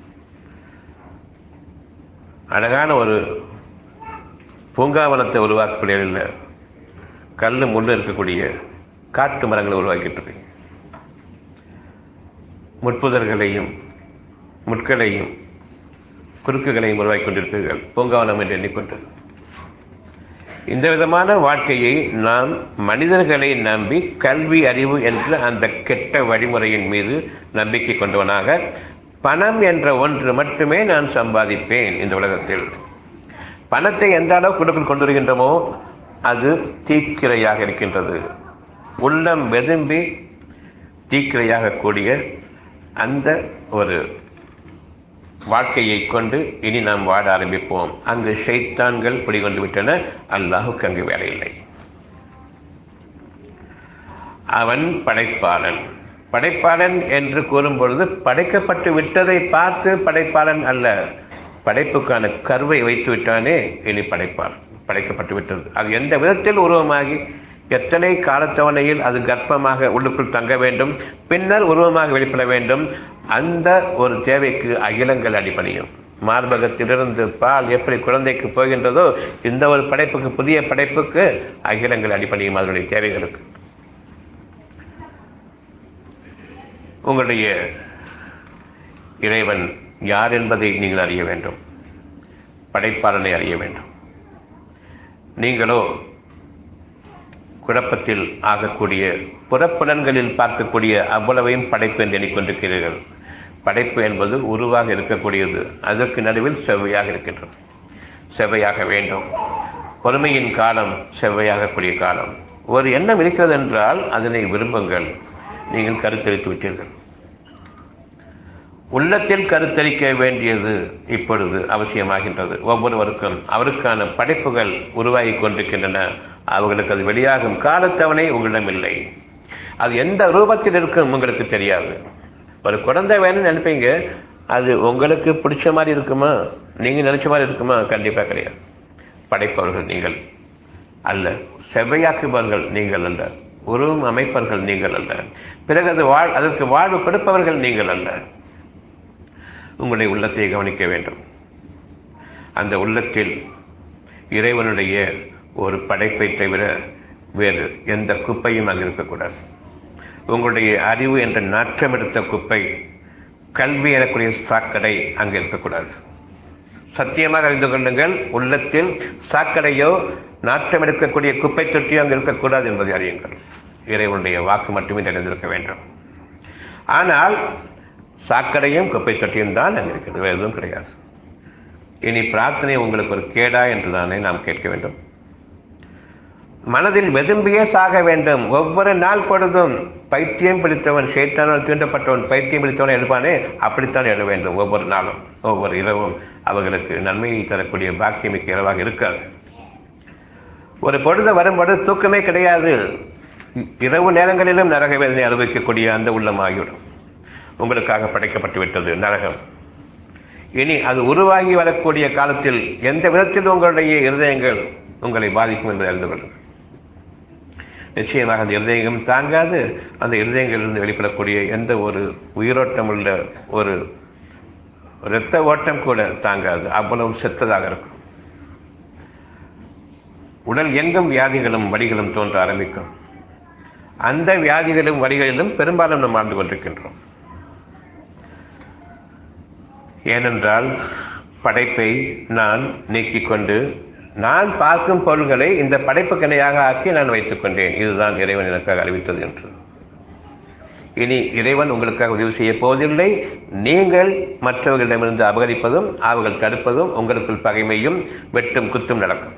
அழகான ஒரு பூங்காவனத்தை உருவாக்கக்கூடிய கல் முள்ளு இருக்கக்கூடிய காட்டு மரங்களை உருவாக்கிட்டு இருக்கீங்க முட்புதர்களையும் முட்களையும் குறுக்குகளையும் உருவாக்கி கொண்டிருப்பீர்கள் பூங்காவனம் என்று எண்ணிக்கொண்டு இந்த விதமான வாழ்க்கையை நாம் மனிதர்களை நம்பி கல்வி அறிவு என்ற அந்த கெட்ட வழிமுறையின் மீது நம்பிக்கை கொண்டவனாக பணம் என்ற ஒன்று மட்டுமே நான் சம்பாதிப்பேன் இந்த உலகத்தில் பணத்தை எந்த அளவு குடும்பத்தில் கொண்டு வருகின்றோமோ அது தீக்கிரையாக இருக்கின்றது உள்ளம் வெதும்பி தீக்கிரையாக கூடிய அந்த ஒரு வாழ்க்கையை கொண்டு இனி நாம் வாட ஆரம்பிப்போம் அங்கு ஷைத்தான்கள் குடிகொண்டு விட்டன அல்லாஹுக்கு அங்கு வேலையில்லை அவன் படைப்பாளன் படைப்பாளன் என்று கூறும் பொழுது படைக்கப்பட்டு விட்டதை பார்த்து படைப்பாளன் அல்ல படைப்புக்கான கருவை வைத்து விட்டானே இனி படைப்பான் படைக்கப்பட்டு விட்டது அது எந்த விதத்தில் உருவமாகி எத்தனை காலத்தவணையில் அது கர்ப்பமாக உள்ளுக்குள் தங்க வேண்டும் பின்னர் உருவமாக வெளிப்பட வேண்டும் அந்த ஒரு தேவைக்கு அகிலங்கள் அடிப்படையும் மார்பகத்திலிருந்து பால் எப்படி குழந்தைக்கு போகின்றதோ இந்த ஒரு படைப்புக்கு புதிய படைப்புக்கு அகிலங்கள் அடிப்படையும் அதனுடைய தேவைகளுக்கு உங்களுடைய இறைவன் யார் என்பதை நீங்கள் அறிய வேண்டும் படைப்பாளனை அறிய வேண்டும் நீங்களோ குழப்பத்தில் ஆகக்கூடிய புறப்புலன்களில் பார்க்கக்கூடிய அவ்வளவையும் படைப்பு என்று எண்ணிக்கொண்டிருக்கிறீர்கள் படைப்பு என்பது உருவாக இருக்கக்கூடியது அதற்கு நடுவில் செவ்வையாக இருக்கின்றது செவ்வையாக வேண்டும் பொறுமையின் காலம் செவ்வையாகக்கூடிய காலம் ஒரு எண்ணம் இருக்கிறது என்றால் அதனை விரும்புங்கள் நீங்கள் கருத்தரித்து விட்டீர்கள் உள்ளத்தில் கருத்தரிக்க வேண்டியது இப்பொழுது அவசியமாகின்றது ஒவ்வொருவருக்கும் அவருக்கான படைப்புகள் உருவாகி கொண்டிருக்கின்றன அவர்களுக்கு அது வெளியாகும் காலத்தவணை உங்களிடம் இல்லை அது எந்த ரூபத்தில் இருக்கும் உங்களுக்கு தெரியாது ஒரு குழந்தை வேணும்னு நினைப்பீங்க அது உங்களுக்கு பிடிச்ச மாதிரி இருக்குமா நீங்கள் நினைச்ச மாதிரி இருக்குமா கண்டிப்பாக கிடையாது படைப்பவர்கள் நீங்கள் அல்ல செவ்வையாக்குபவர்கள் நீங்கள் அல்ல உருவம் அமைப்பவர்கள் நீங்கள் அல்ல பிறகு அது வாழ் அதற்கு வாழ்வு கொடுப்பவர்கள் நீங்கள் அல்ல உங்களுடைய உள்ளத்தை கவனிக்க வேண்டும் அந்த உள்ளத்தில் இறைவனுடைய ஒரு படைப்பை தவிர வேறு எந்த குப்பையும் அங்கு இருக்கக்கூடாது உங்களுடைய அறிவு என்ற நாற்றம் எடுத்த குப்பை கல்வி எனக்கூடிய சாக்கடை அங்கு இருக்கக்கூடாது சத்தியமாக அறிந்து கொள்ளுங்கள் உள்ளத்தில் சாக்கடையோ நாற்றம் எடுக்கக்கூடிய குப்பை தொட்டியோ அங்கு இருக்கக்கூடாது என்பதை அறியுங்கள் இறைவனுடைய வாக்கு மட்டுமே நிறைந்திருக்க வேண்டும் ஆனால் சாக்கடையும் குப்பை தொட்டியும் தான் அங்கு இருக்கிறது வேறு எதுவும் கிடையாது இனி பிரார்த்தனை உங்களுக்கு ஒரு கேடா என்று தானே நாம் கேட்க வேண்டும் மனதில் வெதும்பியே சாக வேண்டும் ஒவ்வொரு நாள் பொழுதும் பைத்தியம் பிடித்தவன் சேத்தானால் தூண்டப்பட்டவன் பைத்தியம் பிடித்தவன் எழுப்பானே அப்படித்தான் எழ வேண்டும் ஒவ்வொரு நாளும் ஒவ்வொரு இரவும் அவர்களுக்கு நன்மையை தரக்கூடிய பாக்கியமிக்க இரவாக இருக்காது ஒரு பொழுது வரும்பொழுது தூக்கமே கிடையாது இரவு நேரங்களிலும் நரக வேதனை அனுபவிக்கக்கூடிய அந்த உள்ளம் ஆகிவிடும் உங்களுக்காக படைக்கப்பட்டு விட்டது நரகம் இனி அது உருவாகி வரக்கூடிய காலத்தில் எந்த விதத்தில் உங்களுடைய இருதயங்கள் உங்களை பாதிக்கும் என்று அறிந்து கொள்ளுங்கள் நிச்சயமாக அந்த இருதயம் தாங்காது அந்த இருதயங்களிலிருந்து வெளிப்படக்கூடிய எந்த ஒரு உயிரோட்டம் உள்ள ஒரு இரத்த ஓட்டம் கூட தாங்காது அவ்வளவு செத்ததாக இருக்கும் உடல் எங்கும் வியாதிகளும் வடிகளும் தோன்ற ஆரம்பிக்கும் அந்த வியாதிகளும் வடிகளிலும் பெரும்பாலும் நாம் ஆண்டு கொண்டிருக்கின்றோம் ஏனென்றால் படைப்பை நான் நீக்கிக் கொண்டு நான் பார்க்கும் பொருள்களை இந்த படைப்பு கணையாக ஆக்கி நான் வைத்துக் கொண்டேன் இதுதான் இறைவன் எனக்காக அறிவித்தது என்று இனி இறைவன் உங்களுக்காக உதவி செய்ய போவதில்லை நீங்கள் மற்றவர்களிடமிருந்து அபகரிப்பதும் அவர்கள் தடுப்பதும் உங்களுக்குள் பகைமையும் வெட்டும் குத்தும் நடக்கும்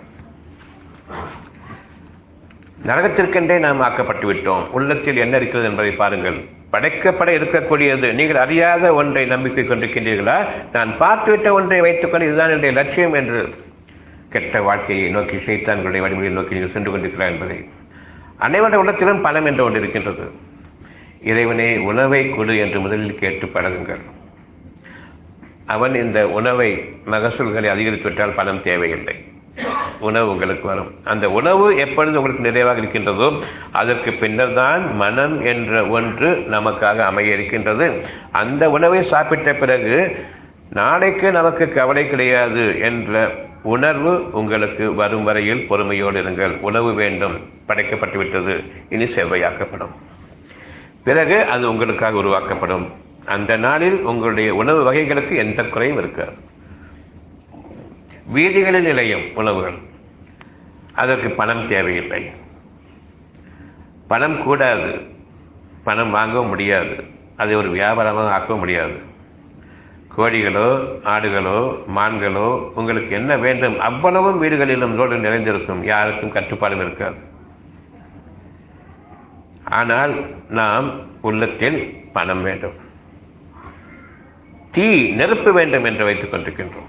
நரகத்திற்கென்றே நாம் ஆக்கப்பட்டு விட்டோம் உள்ளத்தில் என்ன இருக்கிறது என்பதை பாருங்கள் படைக்கப்பட இருக்கக்கூடியது நீங்கள் அறியாத ஒன்றை நம்பிக்கை கொண்டிருக்கின்றீர்களா நான் பார்த்துவிட்ட ஒன்றை வைத்துக்கொண்டு இதுதான் என்னுடைய லட்சியம் என்று கெட்ட வாழ்க்கையை நோக்கி சைத்தான்களுடைய வழிமுறையை நோக்கி நீங்கள் சென்று கொண்டிருக்கிறார் என்பதை அனைவருடைய உள்ளத்திலும் பலம் என்று ஒன்று இருக்கின்றது இறைவனே உணவை கொடு என்று முதலில் கேட்டு பழகுங்கள் அவன் இந்த உணவை மகசூல்களை அதிகரித்துவிட்டால் பணம் தேவையில்லை உணவு உங்களுக்கு வரும் அந்த உணவு எப்பொழுது உங்களுக்கு நிறைவாக இருக்கின்றதோ அதற்கு பின்னர் தான் மனம் என்ற ஒன்று நமக்காக அமைய இருக்கின்றது அந்த உணவை சாப்பிட்ட பிறகு நாளைக்கு நமக்கு கவலை கிடையாது என்ற உணர்வு உங்களுக்கு வரும் வரையில் பொறுமையோடு இருங்கள் உணவு வேண்டும் படைக்கப்பட்டு விட்டது இனி செவ்வையாக்கப்படும் பிறகு அது உங்களுக்காக உருவாக்கப்படும் அந்த நாளில் உங்களுடைய உணவு வகைகளுக்கு எந்த குறையும் இருக்காது வீதிகளில் நிலையும் உணவுகள் அதற்கு பணம் தேவையில்லை பணம் கூடாது பணம் வாங்கவும் முடியாது அதை ஒரு வியாபாரமாக ஆக்கவும் முடியாது கோழிகளோ ஆடுகளோ மான்களோ உங்களுக்கு என்ன வேண்டும் அவ்வளவும் வீடுகளிலும் ரோடு நிறைந்திருக்கும் யாருக்கும் கட்டுப்பாடும் இருக்காது ஆனால் நாம் உள்ளத்தில் பணம் வேண்டும் தீ நெருப்பு வேண்டும் என்று வைத்துக் கொண்டிருக்கின்றோம்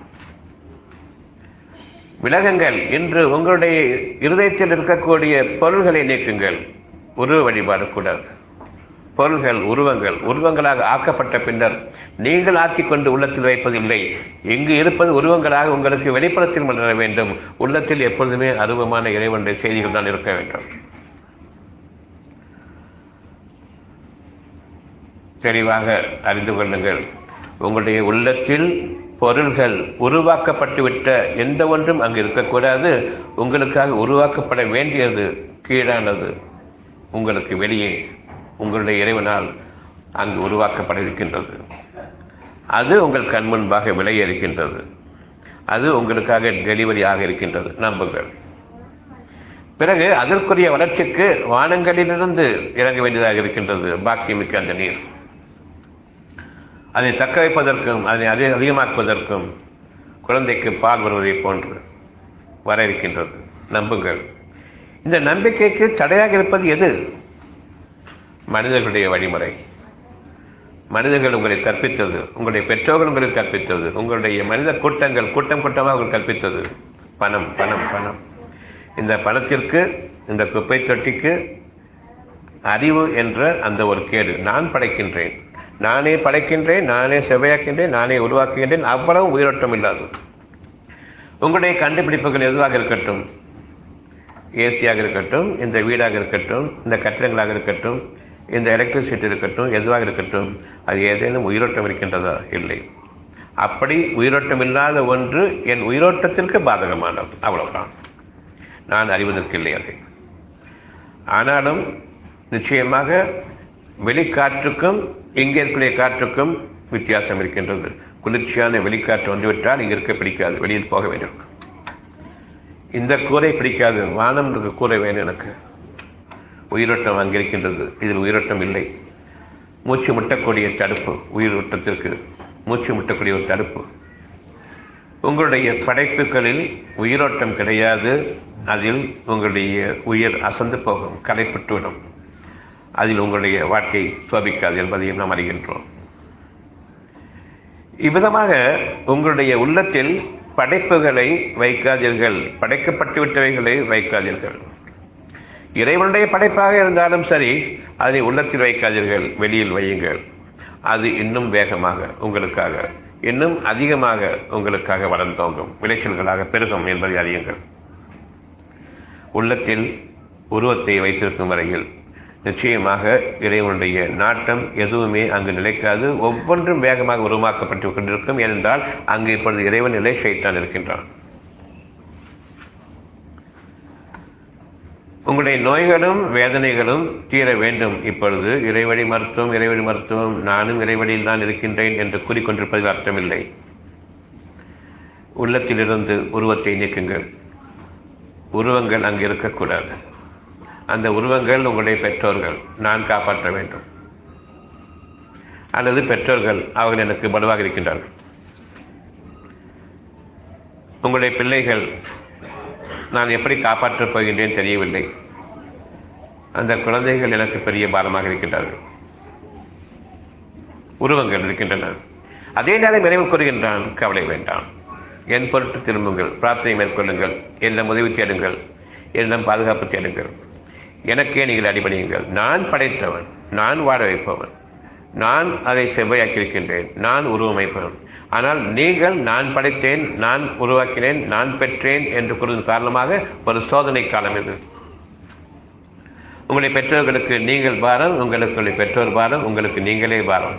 விலகுங்கள் இன்று உங்களுடைய இருதயத்தில் இருக்கக்கூடிய பொருள்களை நீக்குங்கள் உருவ வழிபாடு கூடாது பொருள்கள் உருவங்கள் உருவங்களாக ஆக்கப்பட்ட பின்னர் நீங்கள் ஆக்கிக் கொண்டு உள்ளத்தில் வைப்பதில்லை இங்கு இருப்பது உருவங்களாக உங்களுக்கு வெளிப்புறத்தில் மலர வேண்டும் உள்ளத்தில் எப்பொழுதுமே அருவமான இறைவனுடைய செய்திகள் தான் இருக்க வேண்டும் தெளிவாக அறிந்து கொள்ளுங்கள் உங்களுடைய உள்ளத்தில் பொருள்கள் உருவாக்கப்பட்டுவிட்ட எந்த ஒன்றும் அங்கு இருக்கக்கூடாது உங்களுக்காக உருவாக்கப்பட வேண்டியது கீழானது உங்களுக்கு வெளியே உங்களுடைய இறைவனால் அங்கு உருவாக்கப்பட இருக்கின்றது அது உங்கள் கண் முன்பாக விளைய இருக்கின்றது அது உங்களுக்காக டெலிவரி ஆக இருக்கின்றது நம்புங்கள் பிறகு அதற்குரிய வளர்ச்சிக்கு வானங்களிலிருந்து இறங்க வேண்டியதாக இருக்கின்றது பாக்கியமிக்க அந்த நீர் அதை தக்க வைப்பதற்கும் அதை அதிக அதிகமாக்குவதற்கும் குழந்தைக்கு பால் வருவதை போன்று வர இருக்கின்றது நம்புங்கள் இந்த நம்பிக்கைக்கு தடையாக இருப்பது எது மனிதர்களுடைய வழிமுறை மனிதர்கள் உங்களை கற்பித்தது உங்களுடைய பெற்றோர்கள் உங்களுக்கு கற்பித்தது உங்களுடைய மனித கூட்டங்கள் கூட்டம் கூட்டமாக உங்களுக்கு கற்பித்தது பணம் பணம் பணம் இந்த பணத்திற்கு இந்த குப்பை தொட்டிக்கு அறிவு என்ற அந்த ஒரு கேடு நான் படைக்கின்றேன் நானே படைக்கின்றேன் நானே செவ்வையாக்கின்றேன் நானே உருவாக்குகின்றேன் அவ்வளவு உயிரோட்டம் இல்லாது உங்களுடைய கண்டுபிடிப்புகள் எதுவாக இருக்கட்டும் ஏசியாக இருக்கட்டும் இந்த வீடாக இருக்கட்டும் இந்த கட்டிடங்களாக இருக்கட்டும் இந்த எலக்ட்ரிசிட்டி இருக்கட்டும் எதுவாக இருக்கட்டும் அது ஏதேனும் உயிரோட்டம் இருக்கின்றதா இல்லை அப்படி உயிரோட்டம் இல்லாத ஒன்று என் உயிரோட்டத்திற்கு பாதகமானது அவ்வளவுதான் நான் அறிவதற்கில்லை அதை ஆனாலும் நிச்சயமாக வெளிக்காற்றுக்கும் இங்கே இருக்கக்கூடிய காற்றுக்கும் வித்தியாசம் இருக்கின்றது குளிர்ச்சியான வெளிக்காற்று வந்துவிட்டால் இங்கே இருக்க பிடிக்காது வெளியில் போக வேண்டும் இந்த கூரை பிடிக்காது வானம் இருக்க கூரை வேணும் எனக்கு உயிரோட்டம் அங்கே இருக்கின்றது இதில் உயிரோட்டம் இல்லை மூச்சு முட்டக்கூடிய தடுப்பு உயிரோட்டத்திற்கு மூச்சு முட்டக்கூடிய ஒரு தடுப்பு உங்களுடைய படைப்புகளில் உயிரோட்டம் கிடையாது அதில் உங்களுடைய உயிர் அசந்து போகும் கலைப்பட்டுவிடும் அதில் உங்களுடைய வாழ்க்கை சோபிக்காது என்பதையும் நாம் அறிகின்றோம் இவ்விதமாக உங்களுடைய உள்ளத்தில் படைப்புகளை வைக்காதீர்கள் படைக்கப்பட்டுவிட்டவைகளை வைக்காதீர்கள் இறைவனுடைய படைப்பாக இருந்தாலும் சரி அதை உள்ளத்தில் வைக்காதீர்கள் வெளியில் வையுங்கள் அது இன்னும் வேகமாக உங்களுக்காக இன்னும் அதிகமாக உங்களுக்காக வளர்ந்தோங்கும் விளைச்சல்களாக பெருகும் என்பதை அறியுங்கள் உள்ளத்தில் உருவத்தை வைத்திருக்கும் வரையில் நிச்சயமாக இறைவனுடைய நாட்டம் எதுவுமே அங்கு நிலைக்காது ஒவ்வொன்றும் வேகமாக உருவாக்கப்பட்டு கொண்டிருக்கும் ஏனென்றால் அங்கு இப்பொழுது இறைவன் நிலை ஷைத்தான் இருக்கின்றான் உங்களுடைய நோய்களும் வேதனைகளும் தீர வேண்டும் இப்பொழுது இறைவழி மருத்துவம் இறைவழி மருத்துவம் நானும் இறைவழியில் தான் இருக்கின்றேன் என்று கூறிக்கொண்டிருப்பதில் அர்த்தமில்லை உள்ளத்திலிருந்து உருவத்தை நீக்குங்கள் உருவங்கள் அங்கு இருக்கக்கூடாது அந்த உருவங்கள் உங்களுடைய பெற்றோர்கள் நான் காப்பாற்ற வேண்டும் அல்லது பெற்றோர்கள் அவர்கள் எனக்கு பலுவாக இருக்கின்றார்கள் உங்களுடைய பிள்ளைகள் நான் எப்படி காப்பாற்றப் போகின்றேன் தெரியவில்லை அந்த குழந்தைகள் எனக்கு பெரிய பாரமாக இருக்கின்றார்கள் உருவங்கள் இருக்கின்றன அதே நேரம் நினைவு கூறுகின்றான் கவலை வேண்டாம் என் பொருட்டு திரும்புங்கள் பிரார்த்தனை மேற்கொள்ளுங்கள் என்னிடம் உதவி தேடுங்கள் என்னிடம் பாதுகாப்பு தேடுங்கள் எனக்கே நீங்கள் அடிபணியுங்கள் நான் படைத்தவன் நான் வாழ வைப்பவன் நான் அதை செவ்வையாக்கியிருக்கின்றேன் நான் உருவமைப்பவன் ஆனால் நீங்கள் நான் படைத்தேன் நான் உருவாக்கினேன் நான் பெற்றேன் என்று கூறுவதன் காரணமாக ஒரு சோதனை காலம் இது உங்களுடைய பெற்றோர்களுக்கு நீங்கள் பாரம் உங்களுக்கு பெற்றோர் பாரம் உங்களுக்கு நீங்களே பாரம்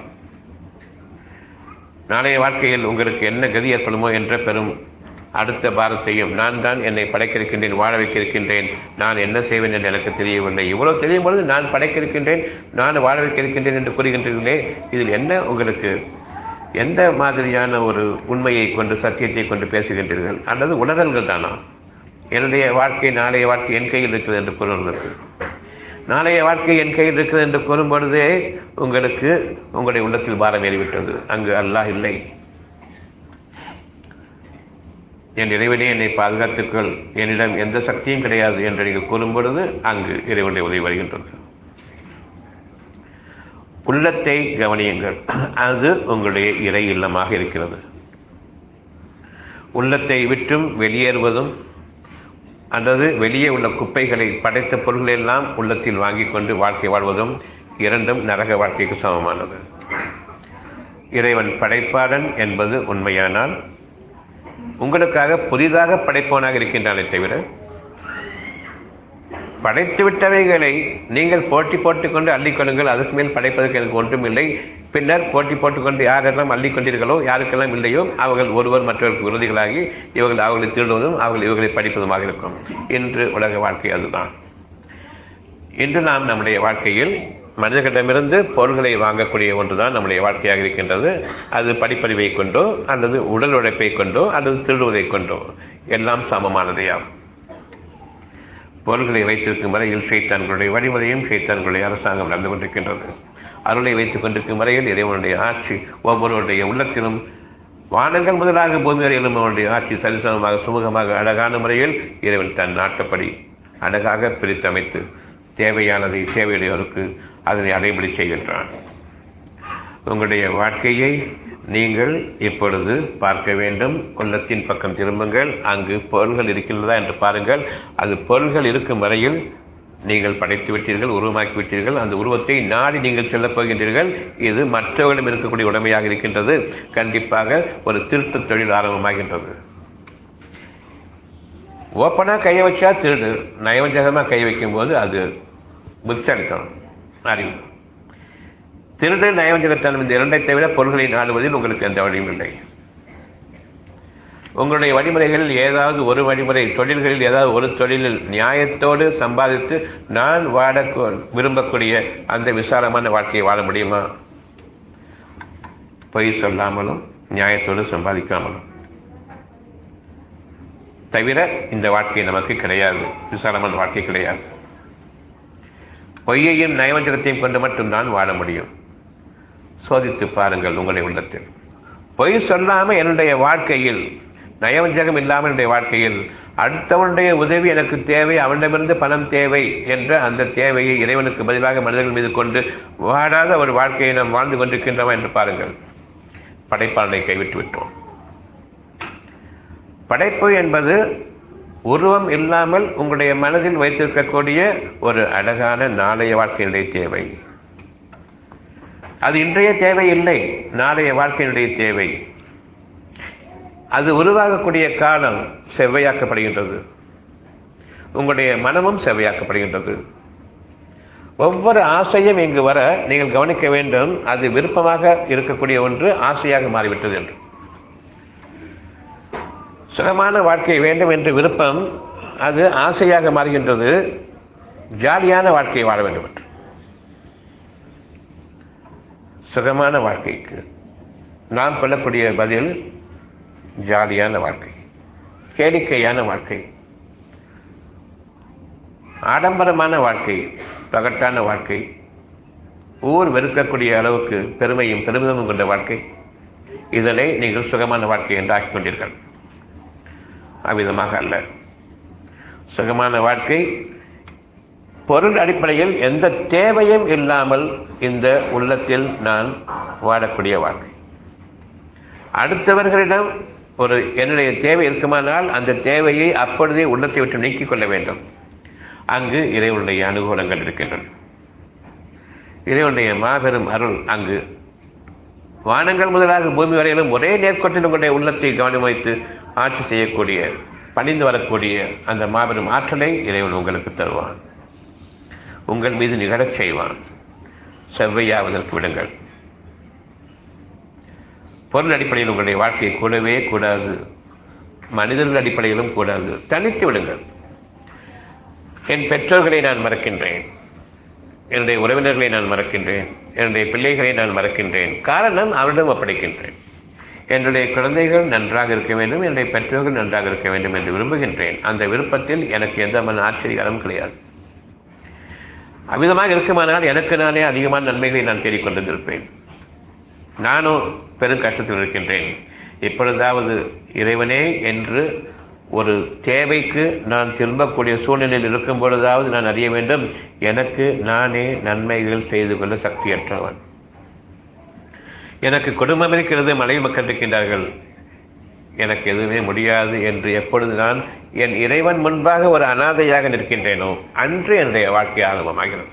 நாளைய வாழ்க்கையில் உங்களுக்கு என்ன கதி ஏற்படுமோ என்ற பெரும் அடுத்த பாரத்தையும் நான் தான் என்னை படைக்க இருக்கின்றேன் வாழ வைக்க இருக்கின்றேன் நான் என்ன செய்வேன் என்று எனக்கு தெரியவில்லை இவ்வளவு தெரியும் பொழுது நான் படைக்க இருக்கின்றேன் நான் வாழ வைக்க இருக்கின்றேன் என்று கூறுகின்றீர்களே இதில் என்ன உங்களுக்கு எந்த மாதிரியான ஒரு உண்மையை கொண்டு சத்தியத்தை கொண்டு பேசுகின்றீர்கள் அல்லது உணரல்கள் தானா என்னுடைய வாழ்க்கை நாளைய வாழ்க்கை என் கையில் இருக்கிறது என்று கூறுவதற்கு நாளைய வாழ்க்கை என் கையில் இருக்கிறது என்று கூறும் பொழுதே உங்களுக்கு உங்களுடைய உள்ளத்தில் பாரம் ஏறிவிட்டது அங்கு அல்லாஹ் இல்லை என் இறைவனே என்னை பாதுகாத்துக்கள் என்னிடம் எந்த சக்தியும் கிடையாது என்று நீங்கள் கூறும் பொழுது அங்கு இறைவனுடைய உதவி வருகின்றது உள்ளத்தை கவனியுங்கள் அது உங்களுடைய இறை இல்லமாக இருக்கிறது உள்ளத்தை விட்டும் வெளியேறுவதும் அல்லது வெளியே உள்ள குப்பைகளை படைத்த பொருள்களை எல்லாம் உள்ளத்தில் வாங்கி கொண்டு வாழ்க்கை வாழ்வதும் இரண்டும் நரக வாழ்க்கைக்கு சமமானது இறைவன் படைப்பாளன் என்பது உண்மையானால் உங்களுக்காக புதிதாக படைப்பவனாக இருக்கின்றானே தவிர படைத்து விட்டவைகளை நீங்கள் போட்டி போட்டுக்கொண்டு அள்ளிக்கொள்ளுங்கள் அதுக்கு மேல் படைப்பதற்கு எனக்கு ஒன்றும் இல்லை பின்னர் போட்டி போட்டுக்கொண்டு யாரெல்லாம் அள்ளிக்கொண்டீர்களோ யாருக்கெல்லாம் இல்லையோ அவர்கள் ஒருவர் மற்றவருக்கு விரோதிகளாகி இவர்கள் அவர்களை திருடுவதும் அவர்கள் இவர்களை படிப்பதுமாக இருக்கும் இன்று உலக வாழ்க்கை அதுதான் இன்று நாம் நம்முடைய வாழ்க்கையில் மனிதர்களிடமிருந்து பொருள்களை வாங்கக்கூடிய ஒன்றுதான் நம்முடைய வாழ்க்கையாக இருக்கின்றது அது படிப்பறிவை கொண்டோ அல்லது உடல் உழைப்பை கொண்டோ அல்லது திருடுவதை கொண்டோ எல்லாம் சமமானதையாகும் பொருள்களை வைத்திருக்கும் வரையில் ஷைத்தான்களுடைய வழிமுறையும் ஷைத்தான்களுடைய அரசாங்கம் நடந்து கொண்டிருக்கின்றது அருளை வைத்துக் கொண்டிருக்கும் வரையில் இறைவனுடைய ஆட்சி ஒவ்வொருவருடைய உள்ளத்திலும் வானங்கள் முதலாக பூமி வரையிலும் அவனுடைய ஆட்சி சரிசமமாக சுமூகமாக அழகான முறையில் இறைவன் தன் நாட்டப்படி அழகாக பிரித்தமைத்து தேவையானதை சேவையுடையவருக்கு அதனை அடைபடி செய்கின்றான் உங்களுடைய வாழ்க்கையை நீங்கள் இப்பொழுது பார்க்க வேண்டும் உள்ளத்தின் பக்கம் திரும்புங்கள் அங்கு பொருள்கள் இருக்கின்றதா என்று பாருங்கள் அது பொருள்கள் இருக்கும் வரையில் நீங்கள் படைத்து விட்டீர்கள் உருவமாக்கி விட்டீர்கள் அந்த உருவத்தை நாடி நீங்கள் செல்லப் போகின்றீர்கள் இது மற்றவர்களிடம் இருக்கக்கூடிய உடமையாக இருக்கின்றது கண்டிப்பாக ஒரு திருட்டு தொழில் ஆரம்பமாகின்றது ஓப்பனாக கையை வச்சா திருடு நயவஞ்சகமாக கை வைக்கும்போது அது புத்திசாலித்தனம் அறிவு திருடு நயவஞ்சகத்தனம் இந்த இரண்டை தவிர பொருள்களை நாடுவதில் உங்களுக்கு எந்த வழியும் இல்லை உங்களுடைய வழிமுறைகளில் ஏதாவது ஒரு வழிமுறை தொழில்களில் ஏதாவது ஒரு தொழிலில் நியாயத்தோடு சம்பாதித்து நான் வாட விரும்பக்கூடிய அந்த விசாலமான வாழ்க்கையை வாழ முடியுமா பொய் சொல்லாமலும் நியாயத்தோடு சம்பாதிக்காமலும் தவிர இந்த வாழ்க்கை நமக்கு கிடையாது விசாலமான வாழ்க்கை கிடையாது பொய்யையும் நயவஞ்சகத்தையும் கொண்டு மட்டும்தான் வாழ முடியும் சோதித்து பாருங்கள் உங்களுடைய உள்ளத்தில் பொய் சொல்லாமல் என்னுடைய வாழ்க்கையில் நயவஞ்சகம் இல்லாமல் என்னுடைய வாழ்க்கையில் அடுத்தவனுடைய உதவி எனக்கு தேவை அவனிடமிருந்து பணம் தேவை என்ற அந்த தேவையை இறைவனுக்கு பதிலாக மனிதர்கள் மீது கொண்டு வாடாத ஒரு வாழ்க்கையை நாம் வாழ்ந்து கொண்டிருக்கின்றோமா என்று பாருங்கள் படைப்பாளனை கைவிட்டு விட்டோம் படைப்பு என்பது உருவம் இல்லாமல் உங்களுடைய மனதில் வைத்திருக்கக்கூடிய ஒரு அழகான நாளைய வாழ்க்கையினுடைய தேவை அது இன்றைய தேவை இல்லை நாளைய வாழ்க்கையினுடைய தேவை அது உருவாகக்கூடிய காலம் செவ்வையாக்கப்படுகின்றது உங்களுடைய மனமும் செவ்வையாக்கப்படுகின்றது ஒவ்வொரு ஆசையும் இங்கு வர நீங்கள் கவனிக்க வேண்டும் அது விருப்பமாக இருக்கக்கூடிய ஒன்று ஆசையாக மாறிவிட்டது என்று சுகமான வாழ்க்கை வேண்டும் என்ற விருப்பம் அது ஆசையாக மாறுகின்றது ஜாலியான வாழ்க்கையை வாழ வேண்டும் என்று சுகமான வாழ்க்கைக்கு நாம் கொள்ளக்கூடிய பதில் ஜாலியான வாழ்க்கை கேளிக்கையான வாழ்க்கை ஆடம்பரமான வாழ்க்கை பகட்டான வாழ்க்கை ஊர் வெறுக்கக்கூடிய அளவுக்கு பெருமையும் பெருமிதமும் கொண்ட வாழ்க்கை இதனை நீங்கள் சுகமான வாழ்க்கை என்று ஆக்கிக் கொண்டீர்கள் அவ்விதமாக அல்ல சுகமான வாழ்க்கை பொருள் அடிப்படையில் எந்த தேவையும் இல்லாமல் இந்த உள்ளத்தில் நான் வாழக்கூடிய வாழ்க்கை அடுத்தவர்களிடம் ஒரு என்னுடைய தேவை இருக்குமானால் அந்த தேவையை அப்பொழுதே உள்ளத்தை விட்டு நீக்கிக் கொள்ள வேண்டும் அங்கு இறைவனுடைய அனுகூலங்கள் இருக்கின்றன இறைவனுடைய மாபெரும் அருள் அங்கு வானங்கள் முதலாக பூமி வரையிலும் ஒரே நேர்கோட்டில் உங்களுடைய உள்ளத்தை கவனம் வைத்து ஆட்சி செய்யக்கூடிய பணிந்து வரக்கூடிய அந்த மாபெரும் ஆற்றலை இறைவன் உங்களுக்கு தருவான் உங்கள் மீது நிகழச் செய்வான் செவ்வையாவதற்கு விடுங்கள் பொருள் அடிப்படையில் உங்களுடைய வாழ்க்கை கூடவே கூடாது மனிதர்கள் அடிப்படையிலும் கூடாது தனித்து விடுங்கள் என் பெற்றோர்களை நான் மறக்கின்றேன் என்னுடைய உறவினர்களை நான் மறக்கின்றேன் என்னுடைய பிள்ளைகளை நான் மறக்கின்றேன் காரணம் அவரிடம் ஒப்படைக்கின்றேன் என்னுடைய குழந்தைகள் நன்றாக இருக்க வேண்டும் என்னுடைய பெற்றோர்கள் நன்றாக இருக்க வேண்டும் என்று விரும்புகின்றேன் அந்த விருப்பத்தில் எனக்கு எந்த மன ஆச்சரியம் கிடையாது அவ்விதமாக இருக்குமானால் எனக்கு நானே அதிகமான நன்மைகளை நான் தேடிக்கொண்டிருப்பேன் நானும் பெரும் கஷ்டத்தில் இருக்கின்றேன் இப்பொழுதாவது இறைவனே என்று ஒரு தேவைக்கு நான் திரும்பக்கூடிய சூழ்நிலையில் இருக்கும் பொழுதாவது நான் அறிய வேண்டும் எனக்கு நானே நன்மைகள் செய்து கொள்ள சக்தியற்றவன் எனக்கு குடும்பம் இருக்கிறது மனைவி மக்கள் இருக்கின்றார்கள் எனக்கு எதுவுமே முடியாது என்று எப்பொழுது நான் என் இறைவன் முன்பாக ஒரு அனாதையாக நிற்கின்றேனோ அன்று என்னுடைய வாழ்க்கை ஆரம்பமாகிறது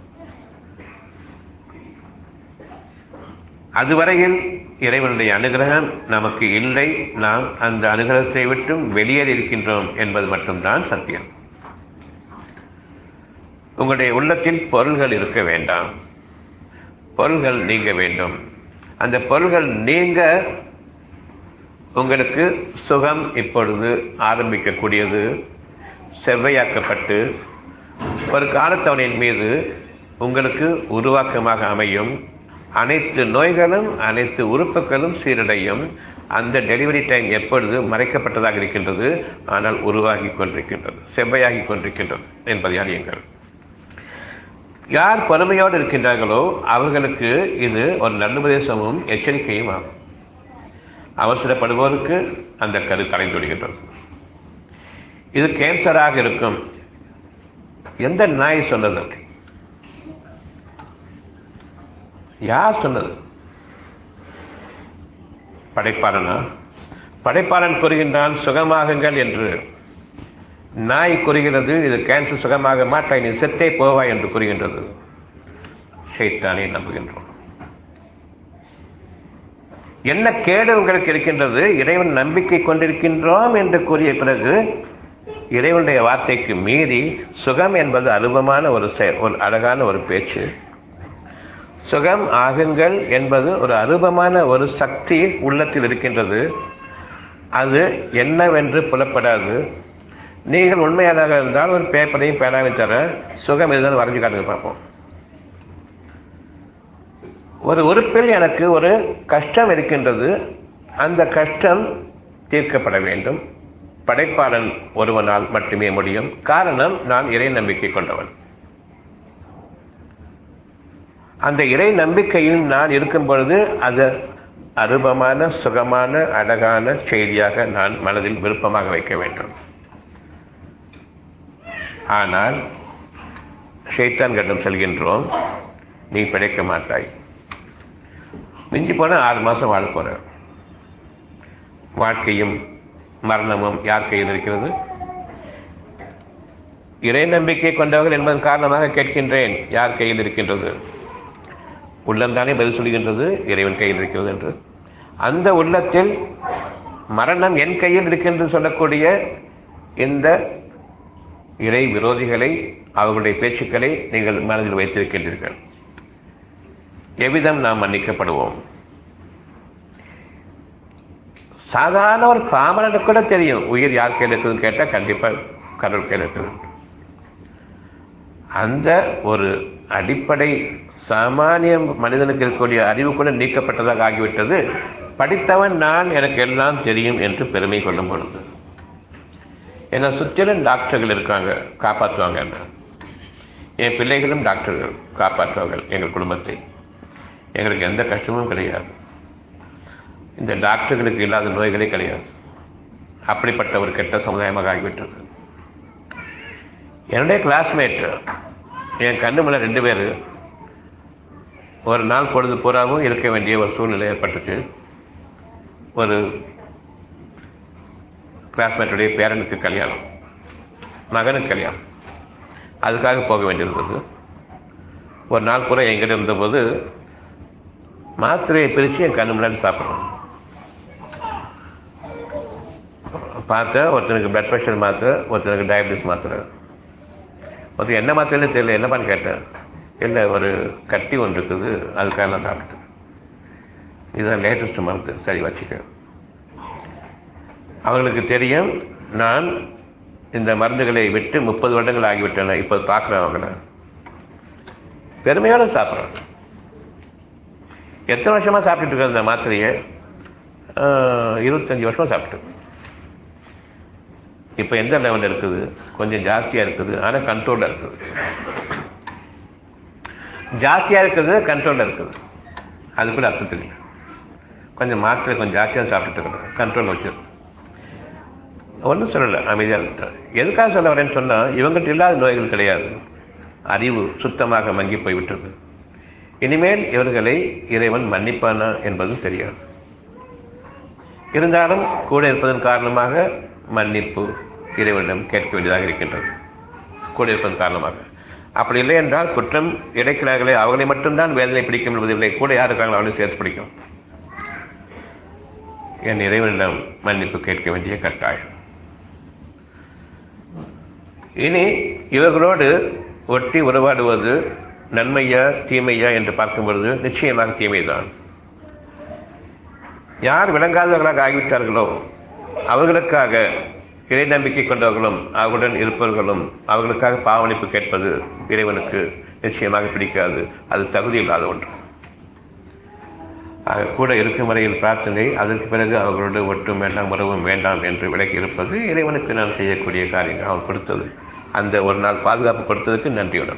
அதுவரையில் இறைவனுடைய அனுகிரகம் நமக்கு இல்லை நாம் அந்த அனுகிரகத்தை விட்டும் வெளியேறி இருக்கின்றோம் என்பது மட்டும்தான் சத்தியம் உங்களுடைய உள்ளத்தில் பொருள்கள் இருக்க வேண்டாம் பொருள்கள் நீங்க வேண்டும் அந்த பொருள்கள் நீங்க உங்களுக்கு சுகம் இப்பொழுது ஆரம்பிக்கக்கூடியது செவ்வையாக்கப்பட்டு ஒரு காலத்தவனின் மீது உங்களுக்கு உருவாக்கமாக அமையும் அனைத்து நோய்களும் அனைத்து உறுப்புகளும் சீரடையும் அந்த டெலிவரி டைம் எப்பொழுது மறைக்கப்பட்டதாக இருக்கின்றது ஆனால் உருவாகி கொண்டிருக்கின்றது செவ்வையாகி கொண்டிருக்கின்றது என்பதை அறியுங்கள் யார் பொறுமையோடு இருக்கின்றார்களோ அவர்களுக்கு இது ஒரு நல்லுபதேசமும் எச்சரிக்கையும் ஆகும் அவசரப்படுவோருக்கு அந்த கரு கலைந்து விடுகின்றது இது கேன்சராக இருக்கும் எந்த நாய் சொன்னது யார் சொன்னது படைப்பாளனா படைப்பாளன் கூறுகின்றான் சுகமாகுங்கள் என்று நாய் கூறுகிறது இது கேன்சர் சுகமாக மாட்டாய் நீ செத்தே போவாய் என்று கூறுகின்றது ஷைத்தானே நம்புகின்றோம் என்ன கேடு உங்களுக்கு இருக்கின்றது இறைவன் நம்பிக்கை கொண்டிருக்கின்றோம் என்று கூறிய பிறகு இறைவனுடைய வார்த்தைக்கு மீறி சுகம் என்பது அனுபவமான ஒரு செயல் ஒரு அழகான ஒரு பேச்சு சுகம் ஆகுங்கள் என்பது ஒரு அருபமான ஒரு சக்தி உள்ளத்தில் இருக்கின்றது அது என்னவென்று புலப்படாது நீங்கள் உண்மையானதாக இருந்தால் ஒரு பேப்பரையும் பேனாவையும் தர சுகம் இதுதான் வரைஞ்சு காட்டுங்க பார்ப்போம் ஒரு உறுப்பில் எனக்கு ஒரு கஷ்டம் இருக்கின்றது அந்த கஷ்டம் தீர்க்கப்பட வேண்டும் படைப்பாளன் ஒருவனால் மட்டுமே முடியும் காரணம் நான் இறை நம்பிக்கை கொண்டவன் அந்த இறை நம்பிக்கையில் நான் இருக்கும் பொழுது அது அருபமான சுகமான அழகான செய்தியாக நான் மனதில் விருப்பமாக வைக்க வேண்டும் ஆனால் ஷைத்தான் கட்டம் செல்கின்றோம் நீ பிழைக்க மாட்டாய் மிஞ்சி போன ஆறு மாதம் வாழ போற வாழ்க்கையும் மரணமும் யார் கையில் இருக்கிறது இறை நம்பிக்கை கொண்டவர்கள் என்பதன் காரணமாக கேட்கின்றேன் யார் கையில் இருக்கின்றது உள்ளம்தானே பதில் சொல்கின்றது இறைவன் கையில் இருக்கிறது என்று அந்த உள்ளத்தில் மரணம் என் கையில் இருக்கின்றது சொல்லக்கூடிய இந்த இறை விரோதிகளை அவர்களுடைய பேச்சுக்களை நீங்கள் மனதில் வைத்திருக்கின்றீர்கள் எவ்விதம் நாம் மன்னிக்கப்படுவோம் சாதாரண ஒரு பாமரனுக்கு கூட தெரியும் உயிர் யார் கையில் இருக்குதுன்னு கேட்டால் கண்டிப்பாக கடவுள் கையில் இருக்குது அந்த ஒரு அடிப்படை சாமானிய மனிதனுக்கு இருக்கக்கூடிய அறிவு கூட நீக்கப்பட்டதாக ஆகிவிட்டது படித்தவன் நான் எனக்கு எல்லாம் தெரியும் என்று பெருமை கொள்ளும் பொழுது என்னை சுற்றிலும் டாக்டர்கள் இருக்காங்க காப்பாற்றுவாங்க என்ன என் பிள்ளைகளும் டாக்டர்கள் காப்பாற்றுவார்கள் எங்கள் குடும்பத்தை எங்களுக்கு எந்த கஷ்டமும் கிடையாது இந்த டாக்டர்களுக்கு இல்லாத நோய்களே கிடையாது அப்படிப்பட்ட ஒரு கெட்ட சமுதாயமாக ஆகிவிட்டது என்னுடைய கிளாஸ்மேட் என் கண்ணு மேலே ரெண்டு பேர் ஒரு நாள் பொழுது பூராவும் இருக்க வேண்டிய ஒரு சூழ்நிலை ஏற்பட்டுச்சு ஒரு கிளாஸ்மேட்டுடைய பேரனுக்கு கல்யாணம் மகனுக்கு கல்யாணம் அதுக்காக போக வேண்டியிருந்தது ஒரு நாள் பூரா எங்கிட்ட இருந்தபோது மாத்திரையை பிரித்து என் கண்ணு முன்னாடி சாப்பிட்றோம் பார்த்தேன் ஒருத்தனுக்கு பிளட் ப்ரெஷர் மாத்திரை ஒருத்தனுக்கு டயபிட்டிஸ் மாத்திரை ஒருத்தர் என்ன மாத்திரைன்னு தெரியல என்னப்பான்னு கேட்டேன் இல்லை ஒரு கட்டி ஒன்று இருக்குது அதுக்காக நான் சாப்பிட்டேன் இதுதான் லேட்டஸ்ட் மருந்து சரி வச்சுக்க அவங்களுக்கு தெரியும் நான் இந்த மருந்துகளை விட்டு முப்பது வருடங்கள் ஆகிவிட்டன இப்போ பார்க்குறேன் அவங்கள பெருமையோடு சாப்பிட்றேன் எத்தனை வருஷமாக சாப்பிட்டுட்டு இருக்க இந்த மாத்திரையை இருபத்தஞ்சி வருஷமாக சாப்பிட்டு இப்போ எந்த லெவலில் இருக்குது கொஞ்சம் ஜாஸ்தியாக இருக்குது ஆனால் கண்ட்ரோலில் இருக்குது ஜாஸ்தியாக இருக்குது கண்ட்ரோலில் இருக்குது அது கூட அர்த்தம் தெரியும் கொஞ்சம் மாத்திரை கொஞ்சம் ஜாஸ்தியாக சாப்பிட்டுட்டு இருக்கணும் கண்ட்ரோல் வச்சு ஒன்றும் சொல்லலை அமைதியாக இருந்துட்டேன் எதுக்காக சொல்ல வரேன்னு சொன்னால் இவங்ககிட்ட இல்லாத நோய்கள் கிடையாது அறிவு சுத்தமாக மங்கி போய்விட்டது இனிமேல் இவர்களை இறைவன் மன்னிப்பானா என்பதும் தெரியாது இருந்தாலும் கூட இருப்பதன் காரணமாக மன்னிப்பு இறைவனிடம் கேட்க வேண்டியதாக இருக்கின்றது கூட இருப்பதன் காரணமாக அப்படி இல்லை என்றால் குற்றம் இடைக்கிறார்களே அவர்களை மட்டும்தான் வேதனை பிடிக்கும் என்பதில்லை கூட யார் இருக்காங்களோ அவனை சேர்த்து பிடிக்கும் என் இறைவனிடம் மன்னிப்பு கேட்க வேண்டிய கட்டாயம் இனி இவர்களோடு ஒட்டி உறவாடுவது நன்மையா தீமையா என்று பார்க்கும் பொழுது நிச்சயமாக தீமைதான் யார் விளங்காதவர்களாக ஆகிவிட்டார்களோ அவர்களுக்காக இறை நம்பிக்கை கொண்டவர்களும் அவர்களுடன் இருப்பவர்களும் அவர்களுக்காக பாவனிப்பு கேட்பது இறைவனுக்கு நிச்சயமாக பிடிக்காது அது தகுதி இல்லாத ஒன்று ஆக கூட இருக்கும் வரையில் பிரார்த்தனை அதற்கு பிறகு அவர்களோடு ஒட்டும் வேண்டாம் உறவும் வேண்டாம் என்று விலகி இருப்பது இறைவனுக்கு நான் செய்யக்கூடிய காரியங்கள் அவன் கொடுத்தது அந்த ஒரு நாள் பாதுகாப்பு கொடுத்ததுக்கு நன்றியுடன்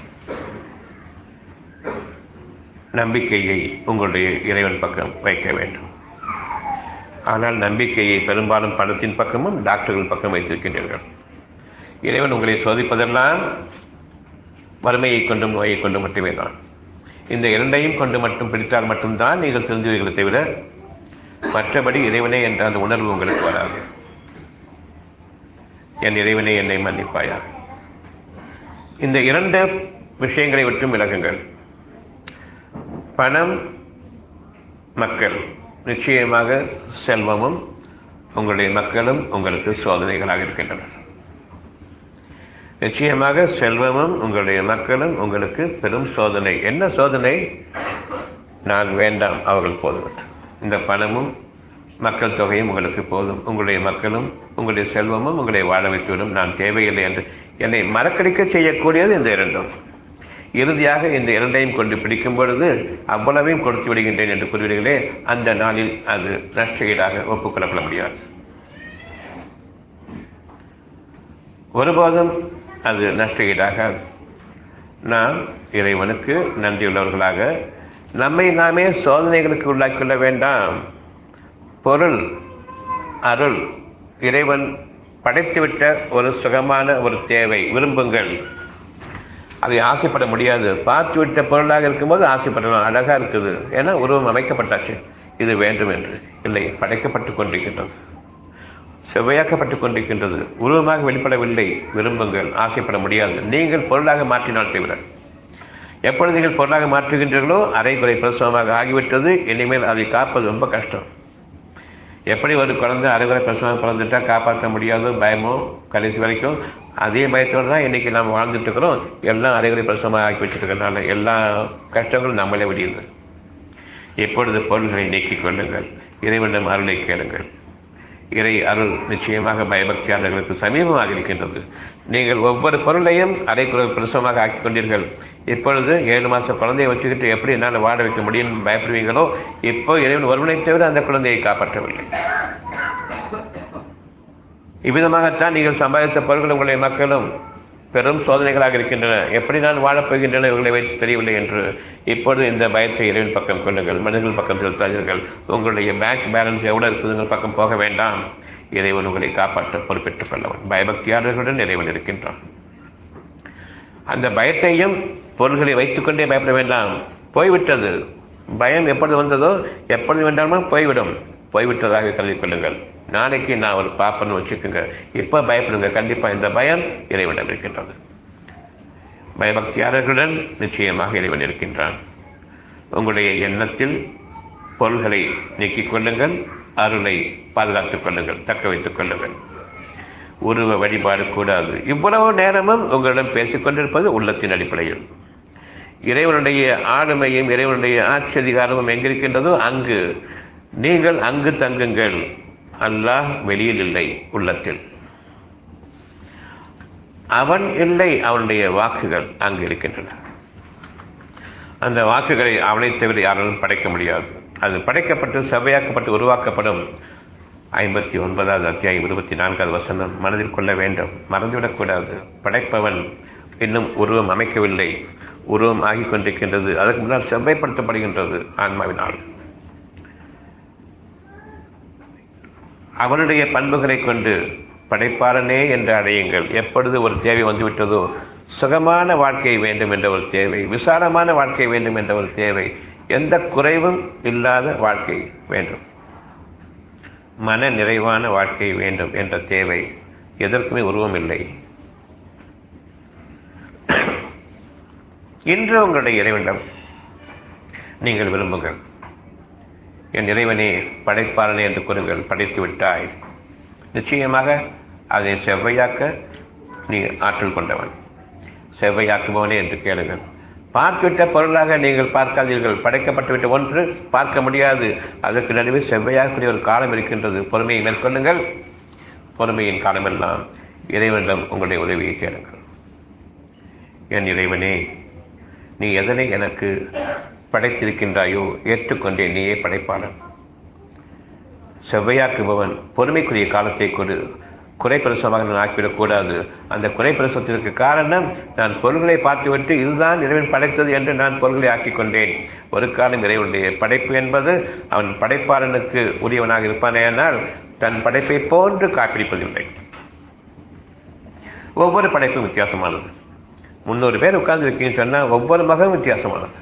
நம்பிக்கையை உங்களுடைய இறைவன் பக்கம் வைக்க வேண்டும் ஆனால் நம்பிக்கையை பெரும்பாலும் பணத்தின் பக்கமும் டாக்டர்கள் பக்கம் வைத்திருக்கின்றீர்கள் இறைவன் உங்களை சோதிப்பதெல்லாம் வறுமையை கொண்டும் நோயை கொண்டும் மட்டுமே தான் இந்த இரண்டையும் கொண்டு மட்டும் பிடித்தால் மட்டும்தான் நீங்கள் தெரிஞ்சுவீர்களே தவிர மற்றபடி இறைவனே என்ற அந்த உணர்வு உங்களுக்கு வராது என் இறைவனே என்னை மன்னிப்பாயா இந்த இரண்டு விஷயங்களை விட்டும் விலகுங்கள் பணம் மக்கள் நிச்சயமாக செல்வமும் உங்களுடைய மக்களும் உங்களுக்கு சோதனைகளாக இருக்கின்றனர் நிச்சயமாக செல்வமும் உங்களுடைய மக்களும் உங்களுக்கு பெரும் சோதனை என்ன சோதனை நான் வேண்டாம் அவர்கள் போதும் இந்த பணமும் மக்கள் தொகையும் உங்களுக்கு போதும் உங்களுடைய மக்களும் உங்களுடைய செல்வமும் உங்களை வாழ வைத்துவிடும் நான் தேவையில்லை என்று என்னை மறக்கடிக்க செய்யக்கூடியது இந்த இரண்டும் இறுதியாக இந்த இரண்டையும் கொண்டு பிடிக்கும் பொழுது அவ்வளவையும் கொடுத்து விடுகின்றேன் என்று கூறுவீர்களே அந்த நாளில் அது நஷ்டஈடாக ஒப்புக்கொள்ளப்பட முடியாது ஒருபோதும் அது நஷ்டஈடாக நாம் இறைவனுக்கு நன்றியுள்ளவர்களாக நம்மை நாமே சோதனைகளுக்கு உள்ளாக்கிக்கொள்ள வேண்டாம் பொருள் அருள் இறைவன் படைத்துவிட்ட ஒரு சுகமான ஒரு தேவை விரும்புங்கள் அதை ஆசைப்பட முடியாது பார்த்து விட்ட பொருளாக இருக்கும்போது ஆசைப்படலாம் அழகாக இருக்குது ஏன்னா உருவம் அமைக்கப்பட்டாச்சு இது வேண்டும் என்று இல்லை படைக்கப்பட்டு கொண்டிருக்கின்றது செவ்வையாக்கப்பட்டு கொண்டிருக்கின்றது உருவமாக வெளிப்படவில்லை விரும்புங்கள் ஆசைப்பட முடியாது நீங்கள் பொருளாக மாற்றினால் தவிர எப்பொழுது நீங்கள் பொருளாக மாற்றுகின்றீர்களோ அரைக்குறை பிரசவமாக ஆகிவிட்டது இனிமேல் அதை காப்பது ரொம்ப கஷ்டம் எப்படி ஒரு குழந்தை அரைகுறை பிரசவம் பிறந்துட்டா காப்பாற்ற முடியாதோ பயமோ கடைசி வரைக்கும் அதே பயத்தோடு தான் இன்றைக்கி நாம் வாழ்ந்துட்டு இருக்கிறோம் எல்லாம் அரைகுறை பிரசவமாக ஆக்கி வச்சுருக்கனால எல்லா கஷ்டங்களும் நம்மளே விடியுது எப்பொழுது பொருள்களை நீக்கிக் கொள்ளுங்கள் இறைவனிடம் அருளை கேளுங்கள் இறை அருள் நிச்சயமாக பயபக்தியாளர்களுக்கு சமீபமாக இருக்கின்றது நீங்கள் ஒவ்வொரு பொருளையும் அரைக்குறை பிரசவமாக ஆக்கிக் கொண்டீர்கள் இப்பொழுது ஏழு மாத குழந்தையை வச்சுக்கிட்டு எப்படி என்னால் வாழ வைக்க முடியும் பயப்படுவீங்களோ இப்போ இறைவன் ஒருவனை தவிர அந்த குழந்தையை காப்பாற்றவில்லை இவ்விதமாகத்தான் நீங்கள் சம்பாதித்த பொருட்கள் உங்களுடைய மக்களும் பெரும் சோதனைகளாக இருக்கின்றன எப்படி நான் வாழப்போகின்றன இவர்களை வைத்து தெரியவில்லை என்று இப்பொழுது இந்த பயத்தை இறைவன் பக்கம் கொள்ளுங்கள் மனிதர்கள் பக்கம் செலுத்தாதீர்கள் உங்களுடைய பேங்க் பேலன்ஸ் எவ்வளோ இருக்குதுங்கிற பக்கம் போக வேண்டாம் இறைவன் உங்களை காப்பாற்ற பொறுப்பேற்றுக் கொள்ளவன் பயபக்தியாளர்களுடன் இறைவன் இருக்கின்றான் அந்த பயத்தையும் பொருள்களை வைத்துக்கொண்டே பயப்பட வேண்டாம் போய்விட்டது பயம் எப்பொழுது வந்ததோ எப்பொழுது வேண்டாமோ போய்விடும் போய்விட்டதாக கருதி கொள்ளுங்கள் நாளைக்கு நான் ஒரு பாப்பன்னு வச்சுக்கோங்க இப்போ பயப்படுங்க கண்டிப்பாக இந்த பயம் இறைவனிடம் இருக்கின்றது பயபக்தியாளர்களுடன் நிச்சயமாக இறைவன் இருக்கின்றான் உங்களுடைய எண்ணத்தில் பொருள்களை நீக்கிக் கொள்ளுங்கள் அருளை பாதுகாத்துக் கொள்ளுங்கள் தக்க வைத்துக் கொள்ளுங்கள் உருவ வழிபாடு கூடாது இவ்வளவு நேரமும் உங்களிடம் பேசிக் கொண்டிருப்பது உள்ளத்தின் அடிப்படையில் இறைவனுடைய ஆளுமையும் இறைவனுடைய ஆட்சி அதிகாரமும் எங்கிருக்கின்றதோ அங்கு நீங்கள் அங்கு தங்குங்கள் அல்லாஹ் வெளியில் இல்லை உள்ளத்தில் அவன் இல்லை அவனுடைய வாக்குகள் அங்கு இருக்கின்றன அந்த வாக்குகளை அவனை தவிர யாராலும் படைக்க முடியாது அது படைக்கப்பட்டு சபையாக்கப்பட்டு உருவாக்கப்படும் ஐம்பத்தி ஒன்பதாவது அத்தியாயம் இருபத்தி நான்காவது வசனம் மனதில் கொள்ள வேண்டும் மறந்துவிடக்கூடாது படைப்பவன் இன்னும் உருவம் அமைக்கவில்லை உருவம் ஆகிக் கொண்டிருக்கின்றது அதற்கு முன்னால் செவ்வாய்ப்படுத்தப்படுகின்றது ஆன்மாவினால் அவனுடைய பண்புகளை கொண்டு படைப்பாளனே என்று அடையுங்கள் எப்பொழுது ஒரு தேவை வந்துவிட்டதோ சுகமான வாழ்க்கை வேண்டும் என்ற ஒரு தேவை விசாலமான வாழ்க்கை வேண்டும் என்ற ஒரு தேவை எந்த குறைவும் இல்லாத வாழ்க்கை வேண்டும் மன நிறைவான வாழ்க்கை வேண்டும் என்ற தேவை எதற்குமே உருவம் இல்லை இன்று உங்களுடைய இறைவனிடம் நீங்கள் விரும்புங்கள் என் இறைவனே படைப்பாளனே என்று கூறுங்கள் படைத்து விட்டாய் நிச்சயமாக அதை செவ்வையாக்க நீ ஆற்றல் கொண்டவன் செவ்வையாக்குபவனே என்று கேளுங்கள் பார்த்துவிட்ட பொருளாக நீங்கள் பார்க்காதீர்கள் படைக்கப்பட்டுவிட்ட ஒன்று பார்க்க முடியாது அதற்கு நடுவே செவ்வையாகக்கூடிய ஒரு காலம் இருக்கின்றது பொறுமையை மேற்கொள்ளுங்கள் பொறுமையின் காலமெல்லாம் இறைவனிடம் உங்களுடைய உதவியை கேளுங்கள் என் இறைவனே நீ எதனை எனக்கு படைத்திருக்கின்றாயோ ஏற்றுக்கொண்டே நீயே படைப்பாளன் செவ்வையாக்குபவன் பொறுமைக்குரிய காலத்தை கொடு குறைப்பிரசவமாக நான் ஆக்கிவிடக்கூடாது அந்த குறைப்பிரசவத்திற்கு காரணம் நான் பொருள்களை பார்த்துவிட்டு இதுதான் இறைவன் படைத்தது என்று நான் பொருள்களை ஆக்கிக் கொண்டேன் ஒரு காலம் இறைவனுடைய படைப்பு என்பது அவன் படைப்பாளனுக்கு உரியவனாக இருப்பானேயானால் தன் படைப்பை போன்று காப்பிடிப்பதில்லை ஒவ்வொரு படைப்பும் வித்தியாசமானது முன்னூறு பேர் உட்கார்ந்து இருக்கீங்கன்னு சொன்னால் ஒவ்வொரு மகமும் வித்தியாசமானது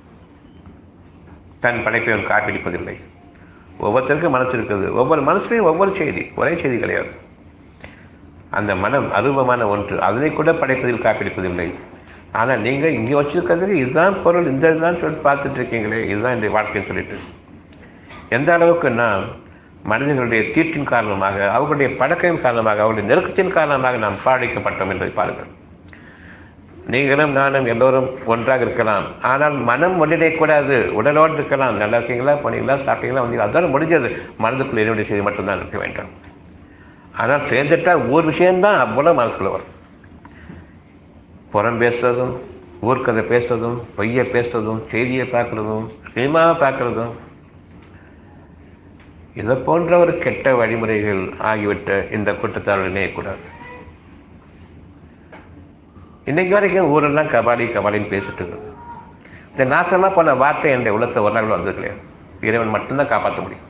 தன் படைப்பை அவன் காப்பிடிப்பதில்லை ஒவ்வொருத்தருக்கும் மனசு இருக்குது ஒவ்வொரு மனசுலையும் ஒவ்வொரு செய்தி ஒரே செய்தி கிடையாது அந்த மனம் அருவமான ஒன்று அதனை கூட படைப்பதில் காப்பிடிப்பதில்லை ஆனால் நீங்கள் இங்கே வச்சிருக்கிறதுக்கு இதுதான் பொருள் இந்த இதுதான் சொல்லிட்டு பார்த்துட்டு இருக்கீங்களே இதுதான் இந்த வாழ்க்கைன்னு சொல்லிட்டு எந்த அளவுக்கு நாம் மனிதர்களுடைய தீட்டின் காரணமாக அவர்களுடைய பழக்கையின் காரணமாக அவருடைய நெருக்கத்தின் காரணமாக நாம் பாதிக்கப்பட்டோம் என்பதை பாருங்கள் நீங்களும் நானும் எல்லோரும் ஒன்றாக இருக்கலாம் ஆனால் மனம் ஒன்றிடையக்கூடாது உடலோடு இருக்கலாம் நல்லா இருக்கீங்களா போனீங்களா சாப்பிட்டீங்களா வந்தீங்களா அதான் முடிஞ்சது மனதுக்குள் என்னுடைய செய்தி மட்டும்தான் இருக்க வேண்டும் ஆனால் சேர்ந்துட்டா ஒரு விஷயம்தான் அவ்வளோ மனசுக்குள்ள வரும் புறம் பேசுறதும் ஊர்க்கதை பேசுறதும் பொய்யை பேசுறதும் செய்தியை பார்க்குறதும் சினிமாவை பார்க்குறதும் இதை போன்ற ஒரு கெட்ட வழிமுறைகள் ஆகிவிட்ட இந்த கூட்டத்தால் இணையக்கூடாது இன்னைக்கு வரைக்கும் ஊரெல்லாம் கபாடி கபாடின்னு பேசிட்டு இருக்குது இந்த நாசமாக போன வார்த்தை என்னுடைய உள்ளத்தை ஒரு நாள் வந்தது கிடையாது இறைவன் மட்டும்தான் காப்பாற்ற முடியும்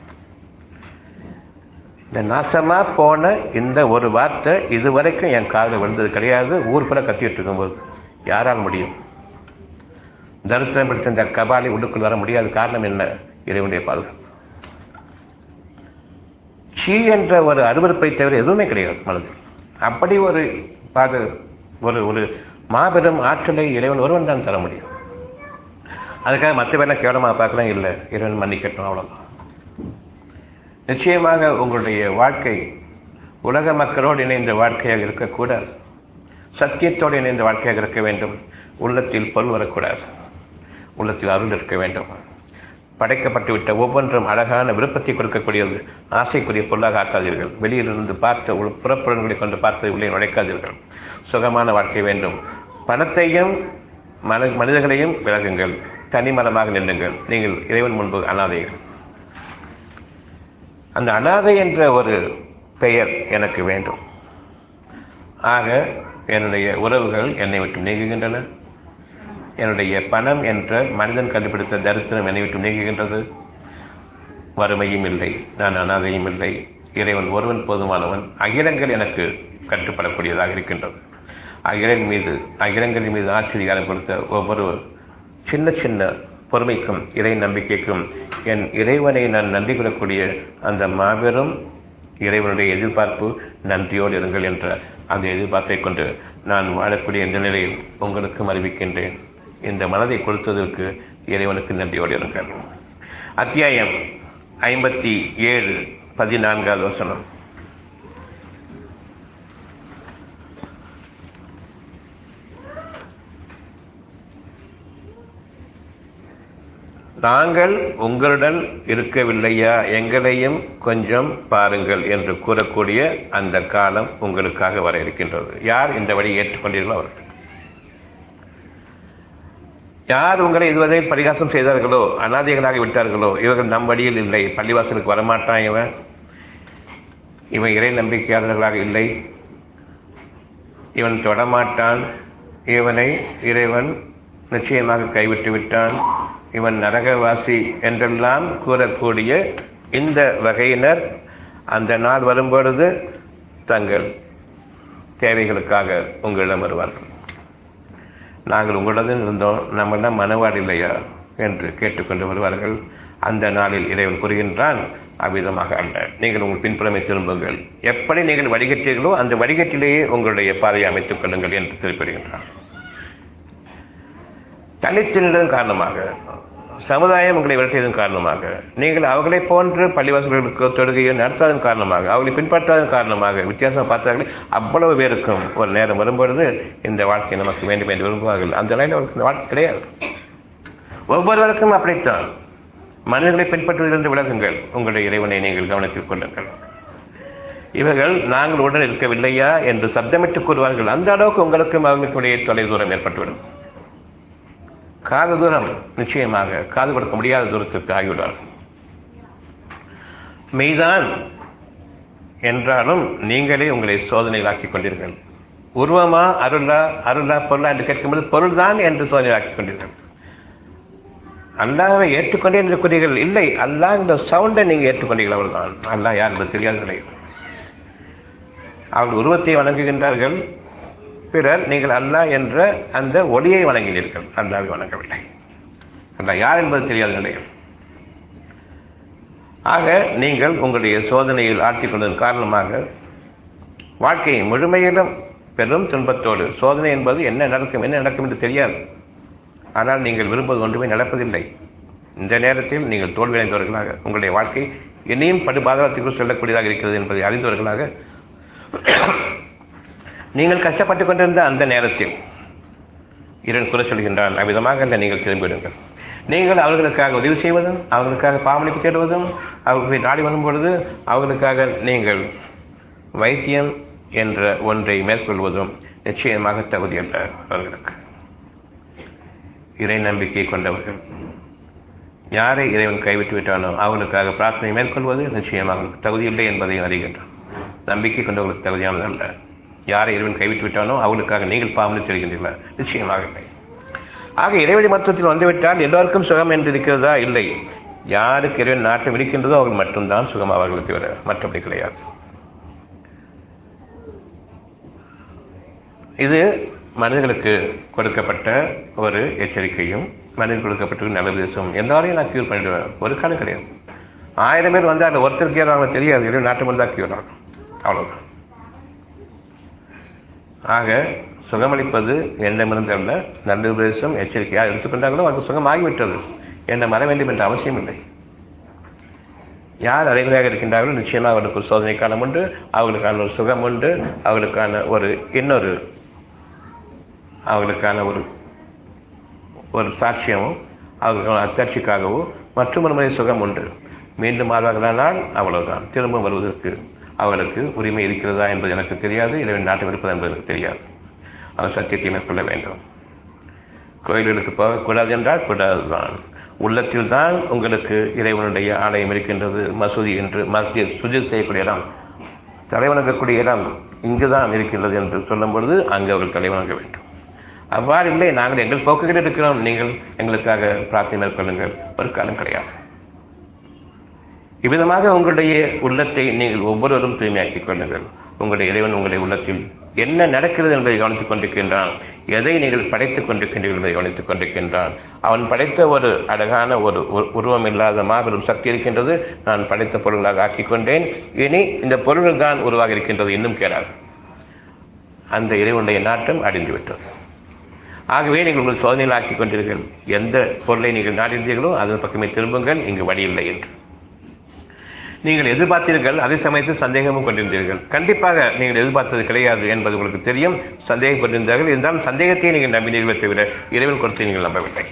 இந்த நாசமாக போன இந்த ஒரு வார்த்தை இதுவரைக்கும் என் காதில் விழுந்தது கிடையாது ஊர் கூட கத்திட்டு இருக்கும்போது யாரால் முடியும் தரித்திரம் பிடித்த இந்த கபாலி உள்ளுக்குள் வர முடியாத காரணம் என்ன இறைவனுடைய பாதுகாப்பு சீ என்ற ஒரு அருவறுப்பை தவிர எதுவுமே கிடையாது மனதில் அப்படி ஒரு பாது ஒரு ஒரு மாபெரும் ஆற்றலை இறைவன் ஒருவன் தான் தர முடியும் அதுக்காக மற்ற பேரெல்லாம் கேவலமாக பார்க்கலாம் இல்லை இறைவன் மன்னிக்கட்டும் அவ்வளோதான் நிச்சயமாக உங்களுடைய வாழ்க்கை உலக மக்களோடு இணைந்த வாழ்க்கையாக இருக்கக்கூடாது சத்தியத்தோடு இணைந்த வாழ்க்கையாக இருக்க வேண்டும் உள்ளத்தில் பொருள் வரக்கூடாது உள்ளத்தில் அருள் இருக்க வேண்டும் படைக்கப்பட்டுவிட்ட ஒவ்வொன்றும் அழகான விருப்பத்தை கொடுக்கக்கூடியது ஆசைக்குரிய பொருளாக ஆக்காதீர்கள் வெளியிலிருந்து பார்த்த உள் புறப்புறன்களை கொண்டு பார்த்து உள்ளே நுழைக்காதீர்கள் சுகமான வாழ்க்கை வேண்டும் பணத்தையும் மன மனிதர்களையும் விலகுங்கள் தனிமரமாக நில்லுங்கள் நீங்கள் இறைவன் முன்பு அனாதைகள் அந்த அனாதை என்ற ஒரு பெயர் எனக்கு வேண்டும் ஆக என்னுடைய உறவுகள் என்னை விட்டு நீங்குகின்றன என்னுடைய பணம் என்ற மனிதன் கண்டுபிடித்த தரித்திரம் என்னை விட்டு நீங்குகின்றது வறுமையும் இல்லை நான் அனாதையும் இல்லை இறைவன் ஒருவன் போதுமானவன் அகிலங்கள் எனக்கு கட்டுப்படக்கூடியதாக இருக்கின்றது அகிலன் மீது அகிலங்களின் மீது ஆச்சரியம் கொடுத்த ஒவ்வொரு சின்ன சின்ன பொறுமைக்கும் இறை நம்பிக்கைக்கும் என் இறைவனை நான் நன்றி கொள்ளக்கூடிய அந்த மாபெரும் இறைவனுடைய எதிர்பார்ப்பு நன்றியோடு இருங்கள் என்ற அந்த எதிர்பார்ப்பை கொண்டு நான் வாழக்கூடிய இந்த நிலையில் உங்களுக்கும் அறிவிக்கின்றேன் இந்த மனதை கொடுத்ததற்கு இறைவனுக்கு நன்றியோடு இருங்கள் அத்தியாயம் ஐம்பத்தி ஏழு பதினான்காவது வசனம் நாங்கள் உங்களுடன் இருக்கவில்லையா எங்களையும் கொஞ்சம் பாருங்கள் என்று கூறக்கூடிய அந்த காலம் உங்களுக்காக வர இருக்கின்றது யார் இந்த வழியை ஏற்றுக்கொண்டீர்களோ அவர்கள் யார் உங்களை இதுவரை பரிகாசம் செய்தார்களோ அனாதைகளாக விட்டார்களோ இவர்கள் நம் வழியில் இல்லை பள்ளிவாசலுக்கு வரமாட்டான் இவன் இவன் இறை நம்பிக்கையாளர்களாக இல்லை இவன் தொடமாட்டான் இவனை இறைவன் நிச்சயமாக கைவிட்டு விட்டான் இவன் நரகவாசி என்றெல்லாம் கூறக்கூடிய இந்த வகையினர் அந்த நாள் வரும்பொழுது தங்கள் தேவைகளுக்காக உங்களிடம் வருவார்கள் நாங்கள் உங்களிடம் இருந்தோம் நம்மளிடம் மனவாடு இல்லையா என்று கேட்டுக்கொண்டு வருவார்கள் அந்த நாளில் இறைவன் கூறுகின்றான் அவ்விதமாக அல்ல நீங்கள் உங்கள் பின்புறமை திரும்புங்கள் எப்படி நீங்கள் வடிகட்டீர்களோ அந்த வடிகட்டிலேயே உங்களுடைய பாதையை அமைத்துக் கொள்ளுங்கள் என்று திருப்பிடுகின்றார் தனித்தினதன் காரணமாக சமுதாயம் உங்களை விரட்டியதன் காரணமாக நீங்கள் அவர்களை போன்று பள்ளிவாசல்களுக்கு தொழுகையை நடத்தாதன் காரணமாக அவர்களை பின்பற்றாதன் காரணமாக வித்தியாசம் பார்த்தார்களே அவ்வளவு பேருக்கும் ஒரு நேரம் வரும்பொழுது இந்த வாழ்க்கை நமக்கு வேண்டும் என்று விரும்புவார்கள் அந்த நிலையில் அவருக்கு இந்த வாழ்க்கை கிடையாது ஒவ்வொருவருக்கும் அப்படித்தான் மனிதர்களை பின்பற்றுவதிலிருந்து விலகுங்கள் உங்களுடைய இறைவனை நீங்கள் கவனத்தில் கொள்ளுங்கள் இவர்கள் நாங்கள் உடன் இருக்கவில்லையா என்று சப்தமிட்டு கூறுவார்கள் அந்த அளவுக்கு உங்களுக்கும் அவர்களுக்கும் இடையே தொலை தூரம் ஏற்பட்டுவிடும் காது தூரம் நிச்சயமாக காது கொடுக்க முடியாத தூரத்திற்கு ஆகிவிடார் மெய்தான் என்றாலும் நீங்களே உங்களை சோதனைகளாக்கிக் கொண்டீர்கள் உருவமா அருளா அருளா பொருளா என்று கேட்கும்போது பொருள்தான் என்று சோதனைகளாக்கிக் கொண்டீர்கள் அல்லாவை ஏற்றுக்கொண்டே இருக்கிறீர்கள் இல்லை அல்லாஹ் இந்த சவுண்டை நீங்கள் ஏற்றுக்கொண்டீர்கள் அவர்தான் அல்லாஹ் யார் என்று தெரியாத நிலையில் அவர்கள் உருவத்தை வணங்குகின்றார்கள் பிறர் நீங்கள் அல்லாஹ் என்ற அந்த ஒளியை வணங்கினீர்கள் அல்லாவை வணங்கவில்லை அல்லாஹ் யார் என்பது தெரியாத நிலையில் ஆக நீங்கள் உங்களுடைய சோதனையில் ஆற்றிக் கொண்டதன் காரணமாக வாழ்க்கையை முழுமையிலும் பெரும் துன்பத்தோடு சோதனை என்பது என்ன நடக்கும் என்ன நடக்கும் என்று தெரியாது ஆனால் நீங்கள் விரும்புவது ஒன்றுமே நடப்பதில்லை இந்த நேரத்தில் நீங்கள் தோல்வியடைந்தவர்களாக உங்களுடைய வாழ்க்கை இனியும் படுபாதாரத்திற்கு செல்லக்கூடியதாக இருக்கிறது என்பதை அறிந்தவர்களாக நீங்கள் கஷ்டப்பட்டுக் கொண்டிருந்த அந்த நேரத்தில் இரண் குறை சொல்கின்றான் அவ்விதமாக அல்ல நீங்கள் திரும்பிவிடுங்கள் நீங்கள் அவர்களுக்காக உதவி செய்வதும் அவர்களுக்காக பாவனைக்கு தேடுவதும் அவர்களை நாடி வரும்பொழுது அவர்களுக்காக நீங்கள் வைத்தியம் என்ற ஒன்றை மேற்கொள்வதும் நிச்சயமாக தகுதியல்ல அவர்களுக்கு இறை நம்பிக்கை கொண்டவர்கள் யாரை இறைவன் கைவிட்டு விட்டானோ அவர்களுக்காக பிரார்த்தனை மேற்கொள்வது நிச்சயமாக அவர்களுக்கு தகுதியில்லை என்பதையும் அறிகின்றான் நம்பிக்கை கொண்டவர்களுக்கு தகுதியானதல்ல யாரை இறைவன் கைவிட்டு விட்டானோ அவர்களுக்காக நீங்கள் பாவனை தெரிகின்றீர்கள் நிச்சயமாக இல்லை ஆக இறைவழி மருத்துவத்தில் வந்துவிட்டால் எல்லோருக்கும் சுகம் என்று இருக்கிறதா இல்லை யாருக்கு இறைவன் நாட்டம் இருக்கின்றதோ அவர்கள் மட்டும்தான் சுகம் அவர்களுக்கு தவிர மற்றபடி கிடையாது இது மனிதர்களுக்கு கொடுக்கப்பட்ட ஒரு எச்சரிக்கையும் மனிதன் கொடுக்கப்பட்ட ஒரு நல்ல உபதேசம் எல்லாரையும் நான் கியூர் பண்ணிடுவேன் ஒரு காலம் கிடையாது ஆயிரம் பேர் வந்து அதில் ஒருத்தர் கேட்கறாங்க தெரியாது இறைவன் நாட்டம் வந்தால் கியூர் ஆகும் அவ்வளோதான் ஆக சுகமளிப்பது என்னிடமிருந்து அல்ல நல்ல உபதேசம் எச்சரிக்கையாக எடுத்துக்கொண்டாங்களோ அது சுகமாகிவிட்டது என்ன மற வேண்டும் என்ற அவசியம் இல்லை யார் அறைகளாக இருக்கின்றார்களோ நிச்சயமாக அவர்களுக்கு ஒரு சோதனை காலம் உண்டு அவர்களுக்கான ஒரு சுகம் உண்டு அவர்களுக்கான ஒரு இன்னொரு அவர்களுக்கான ஒரு ஒரு சாட்சியமும் அவர்களுக்கான அத்தாட்சிக்காகவோ மற்றும் ஒரு முறை சுகம் உண்டு மீண்டும் மாறுவார்களானால் அவ்வளவுதான் திரும்ப வருவதற்கு அவர்களுக்கு உரிமை இருக்கிறதா என்பது எனக்கு தெரியாது இறைவன் நாட்டம் இருப்பது என்பது எனக்கு தெரியாது அந்த சத்தியத்தை மேற்கொள்ள வேண்டும் கோயில்களுக்கு போகக்கூடாது என்றால் கூடாதுதான் உள்ளத்தில் தான் உங்களுக்கு இறைவனுடைய ஆலயம் இருக்கின்றது மசூதி என்று மஸ்ஜித் சுஜித் செய்யக்கூடிய இடம் தலைவணங்கக்கூடிய இடம் இங்குதான் இருக்கின்றது என்று சொல்லும் பொழுது அங்கு அவர்கள் தலைவணங்க வேண்டும் அவ்வாறு இல்லை நாங்கள் எங்கள் போக்குகள் இருக்கிறோம் நீங்கள் எங்களுக்காக பிரார்த்தனை மேற்கொள்ளுங்கள் ஒரு காலம் கிடையாது இவ்விதமாக உங்களுடைய உள்ளத்தை நீங்கள் ஒவ்வொருவரும் தூய்மையாக்கிக் கொள்ளுங்கள் உங்களுடைய இறைவன் உங்களுடைய உள்ளத்தில் என்ன நடக்கிறது என்பதை கவனித்துக் கொண்டிருக்கின்றான் எதை நீங்கள் படைத்துக் கொண்டிருக்கின்றீர்கள் என்பதை கவனித்துக் கொண்டிருக்கின்றான் அவன் படைத்த ஒரு அழகான ஒரு உருவம் இல்லாத மாபெரும் சக்தி இருக்கின்றது நான் படைத்த பொருள்களாக ஆக்கிக் கொண்டேன் இனி இந்த பொருள்கள் தான் உருவாக இருக்கின்றது இன்னும் கேடாது அந்த இறைவனுடைய நாட்டம் அடைந்துவிட்டது ஆகவே நீங்கள் உங்கள் சோதனையில் ஆக்கிக் கொண்டீர்கள் எந்த பொருளை நீங்கள் நாடினீர்களோ அதன் பக்கமே திரும்புங்கள் இங்கு வழி இல்லை என்று நீங்கள் எதிர்பார்த்தீர்கள் அதே சமயத்தில் சந்தேகமும் கொண்டிருந்தீர்கள் கண்டிப்பாக நீங்கள் எதிர்பார்த்தது கிடையாது என்பது உங்களுக்கு தெரியும் சந்தேகம் கொண்டிருந்தார்கள் இருந்தாலும் சந்தேகத்தை நீங்கள் நம்பினீர்களே தவிர இறைவன் கொடுத்து நீங்கள் நம்பவில்லை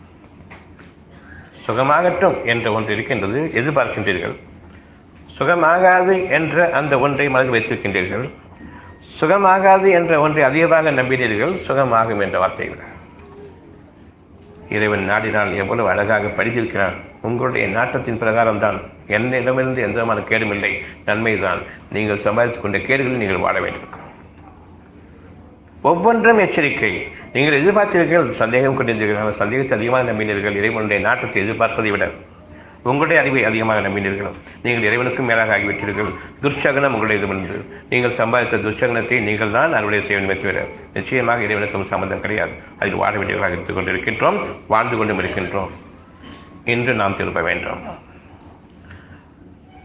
சுகமாகட்டும் என்ற ஒன்று இருக்கின்றது எதிர்பார்க்கின்றீர்கள் சுகமாகாது என்ற அந்த ஒன்றை மனதில் வைத்திருக்கின்றீர்கள் சுகமாகாது என்ற ஒன்றை அதிகமாக நம்பினீர்கள் சுகமாகும் என்ற வார்த்தை விட இறைவன் நாடினால் எவ்வளவு அழகாக படித்திருக்கிறான் உங்களுடைய நாட்டத்தின் பிரகாரம் தான் என்னிடமிருந்து எந்த விதமான கேடும் இல்லை நன்மைதான் நீங்கள் சம்பாதித்துக் கொண்ட கேடுகளில் நீங்கள் வாழ வேண்டும் ஒவ்வொன்றும் எச்சரிக்கை நீங்கள் எதிர்பார்த்தீர்கள் சந்தேகம் கொண்டிருந்தீர்கள் சந்தேகத்தை அதிகமாக நம்பினீர்கள் இறைவனுடைய நாட்டத்தை எதிர்பார்ப்பதை விட உங்களுடைய அறிவை அதிகமாக நம்பினீர்கள் நீங்கள் இறைவனுக்கும் மேலாக ஆகிவிட்டீர்கள் துர்ச்சகனம் உங்களுடையது நீங்கள் சம்பாதித்த துர்ச்சகனத்தை நீங்கள் தான் அறுவடை செய்ய வேண்டும் தவிர நிச்சயமாக இறைவனுக்கும் சம்பந்தம் கிடையாது அதில் வாழ வேண்டியவர்களாக இருந்து கொண்டிருக்கின்றோம் வாழ்ந்து கொண்டும் இருக்கின்றோம் இன்று நாம் திரும்ப வேண்டும்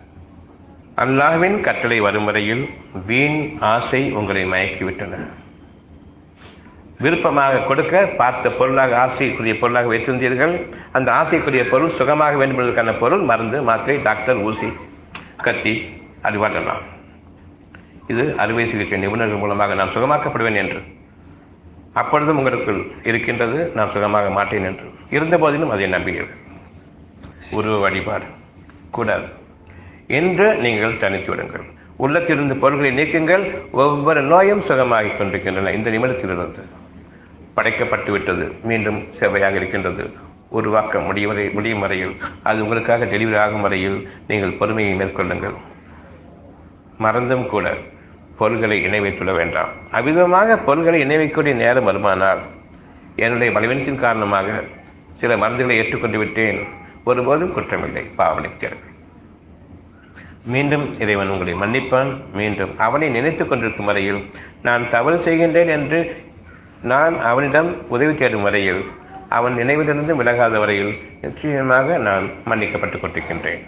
அல்லாஹ்வின் கட்டளை வரும் வரையில் வீண் ஆசை உங்களை மயக்கிவிட்டன விருப்பமாக கொடுக்க பார்த்த பொருளாக ஆசைக்குரிய பொருளாக வைத்திருந்தீர்கள் அந்த ஆசைக்குரிய பொருள் சுகமாக வேண்டும் என்பதற்கான பொருள் மருந்து மாத்திரை டாக்டர் ஊசி கத்தி அறிவாற்றலாம் இது அறுவை சிகிச்சை நிபுணர்கள் மூலமாக நான் சுகமாக்கப்படுவேன் என்று அப்பொழுதும் உங்களுக்குள் இருக்கின்றது நான் சுகமாக மாட்டேன் என்று இருந்த போதிலும் அதை நம்புகிறீர்கள் உருவ வழிபாடு கூடாது என்று நீங்கள் தனித்து விடுங்கள் உள்ளத்திலிருந்து பொருள்களை நீக்குங்கள் ஒவ்வொரு நோயும் சுகமாகிக் கொண்டிருக்கின்றன இந்த நிமிடத்திலிருந்து படைக்கப்பட்டு விட்டது மீண்டும் செவ்வையாக இருக்கின்றது உருவாக்க முடியும் வரை முடியும் வரையில் அது உங்களுக்காக டெலிவரி ஆகும் வரையில் நீங்கள் பொறுமையை மேற்கொள்ளுங்கள் மறந்தும் கூட பொருள்களை இணை வைத்துள்ள வேண்டாம் அவ்விதமாக பொருள்களை இணை வைக்கக்கூடிய நேரம் வருமானால் என்னுடைய பலவீனத்தின் காரணமாக சில மருந்துகளை ஏற்றுக்கொண்டு விட்டேன் ஒருபோதும் குற்றமில்லை பாவனைக்கிறார்கள் மீண்டும் இறைவன் உங்களை மன்னிப்பான் மீண்டும் அவனை நினைத்துக் கொண்டிருக்கும் வரையில் நான் தவறு செய்கின்றேன் என்று நான் அவனிடம் உதவி தேடும் வரையில் அவன் நினைவிலிருந்து விலகாத வரையில் நிச்சயமாக நான் மன்னிக்கப்பட்டுக் கொண்டிருக்கின்றேன்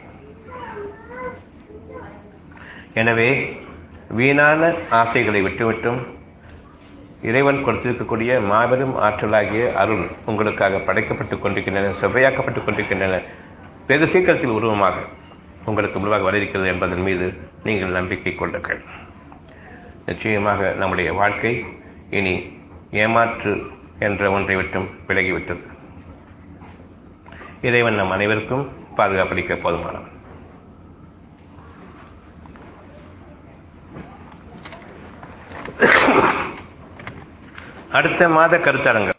எனவே வீணான ஆசைகளை விட்டுவிட்டும் இறைவன் கொடுத்திருக்கக்கூடிய மாபெரும் ஆற்றலாகிய அருள் உங்களுக்காக படைக்கப்பட்டுக் கொண்டிருக்கின்றன செவ்வையாக்கப்பட்டுக் கொண்டிருக்கின்றன வெகு சீக்கிரத்தில் உருவமாக உங்களுக்கு முழுவாக வர இருக்கிறது என்பதன் மீது நீங்கள் நம்பிக்கை கொள்ளுங்கள் நிச்சயமாக நம்முடைய வாழ்க்கை இனி ஏமாற்று என்ற ஒன்றை விட்டும் விலகிவிட்டது இறைவன் நம் அனைவருக்கும் பாதுகாப்பளிக்க போதுமானவன் அடுத்த மாத கருத்தரங்கம்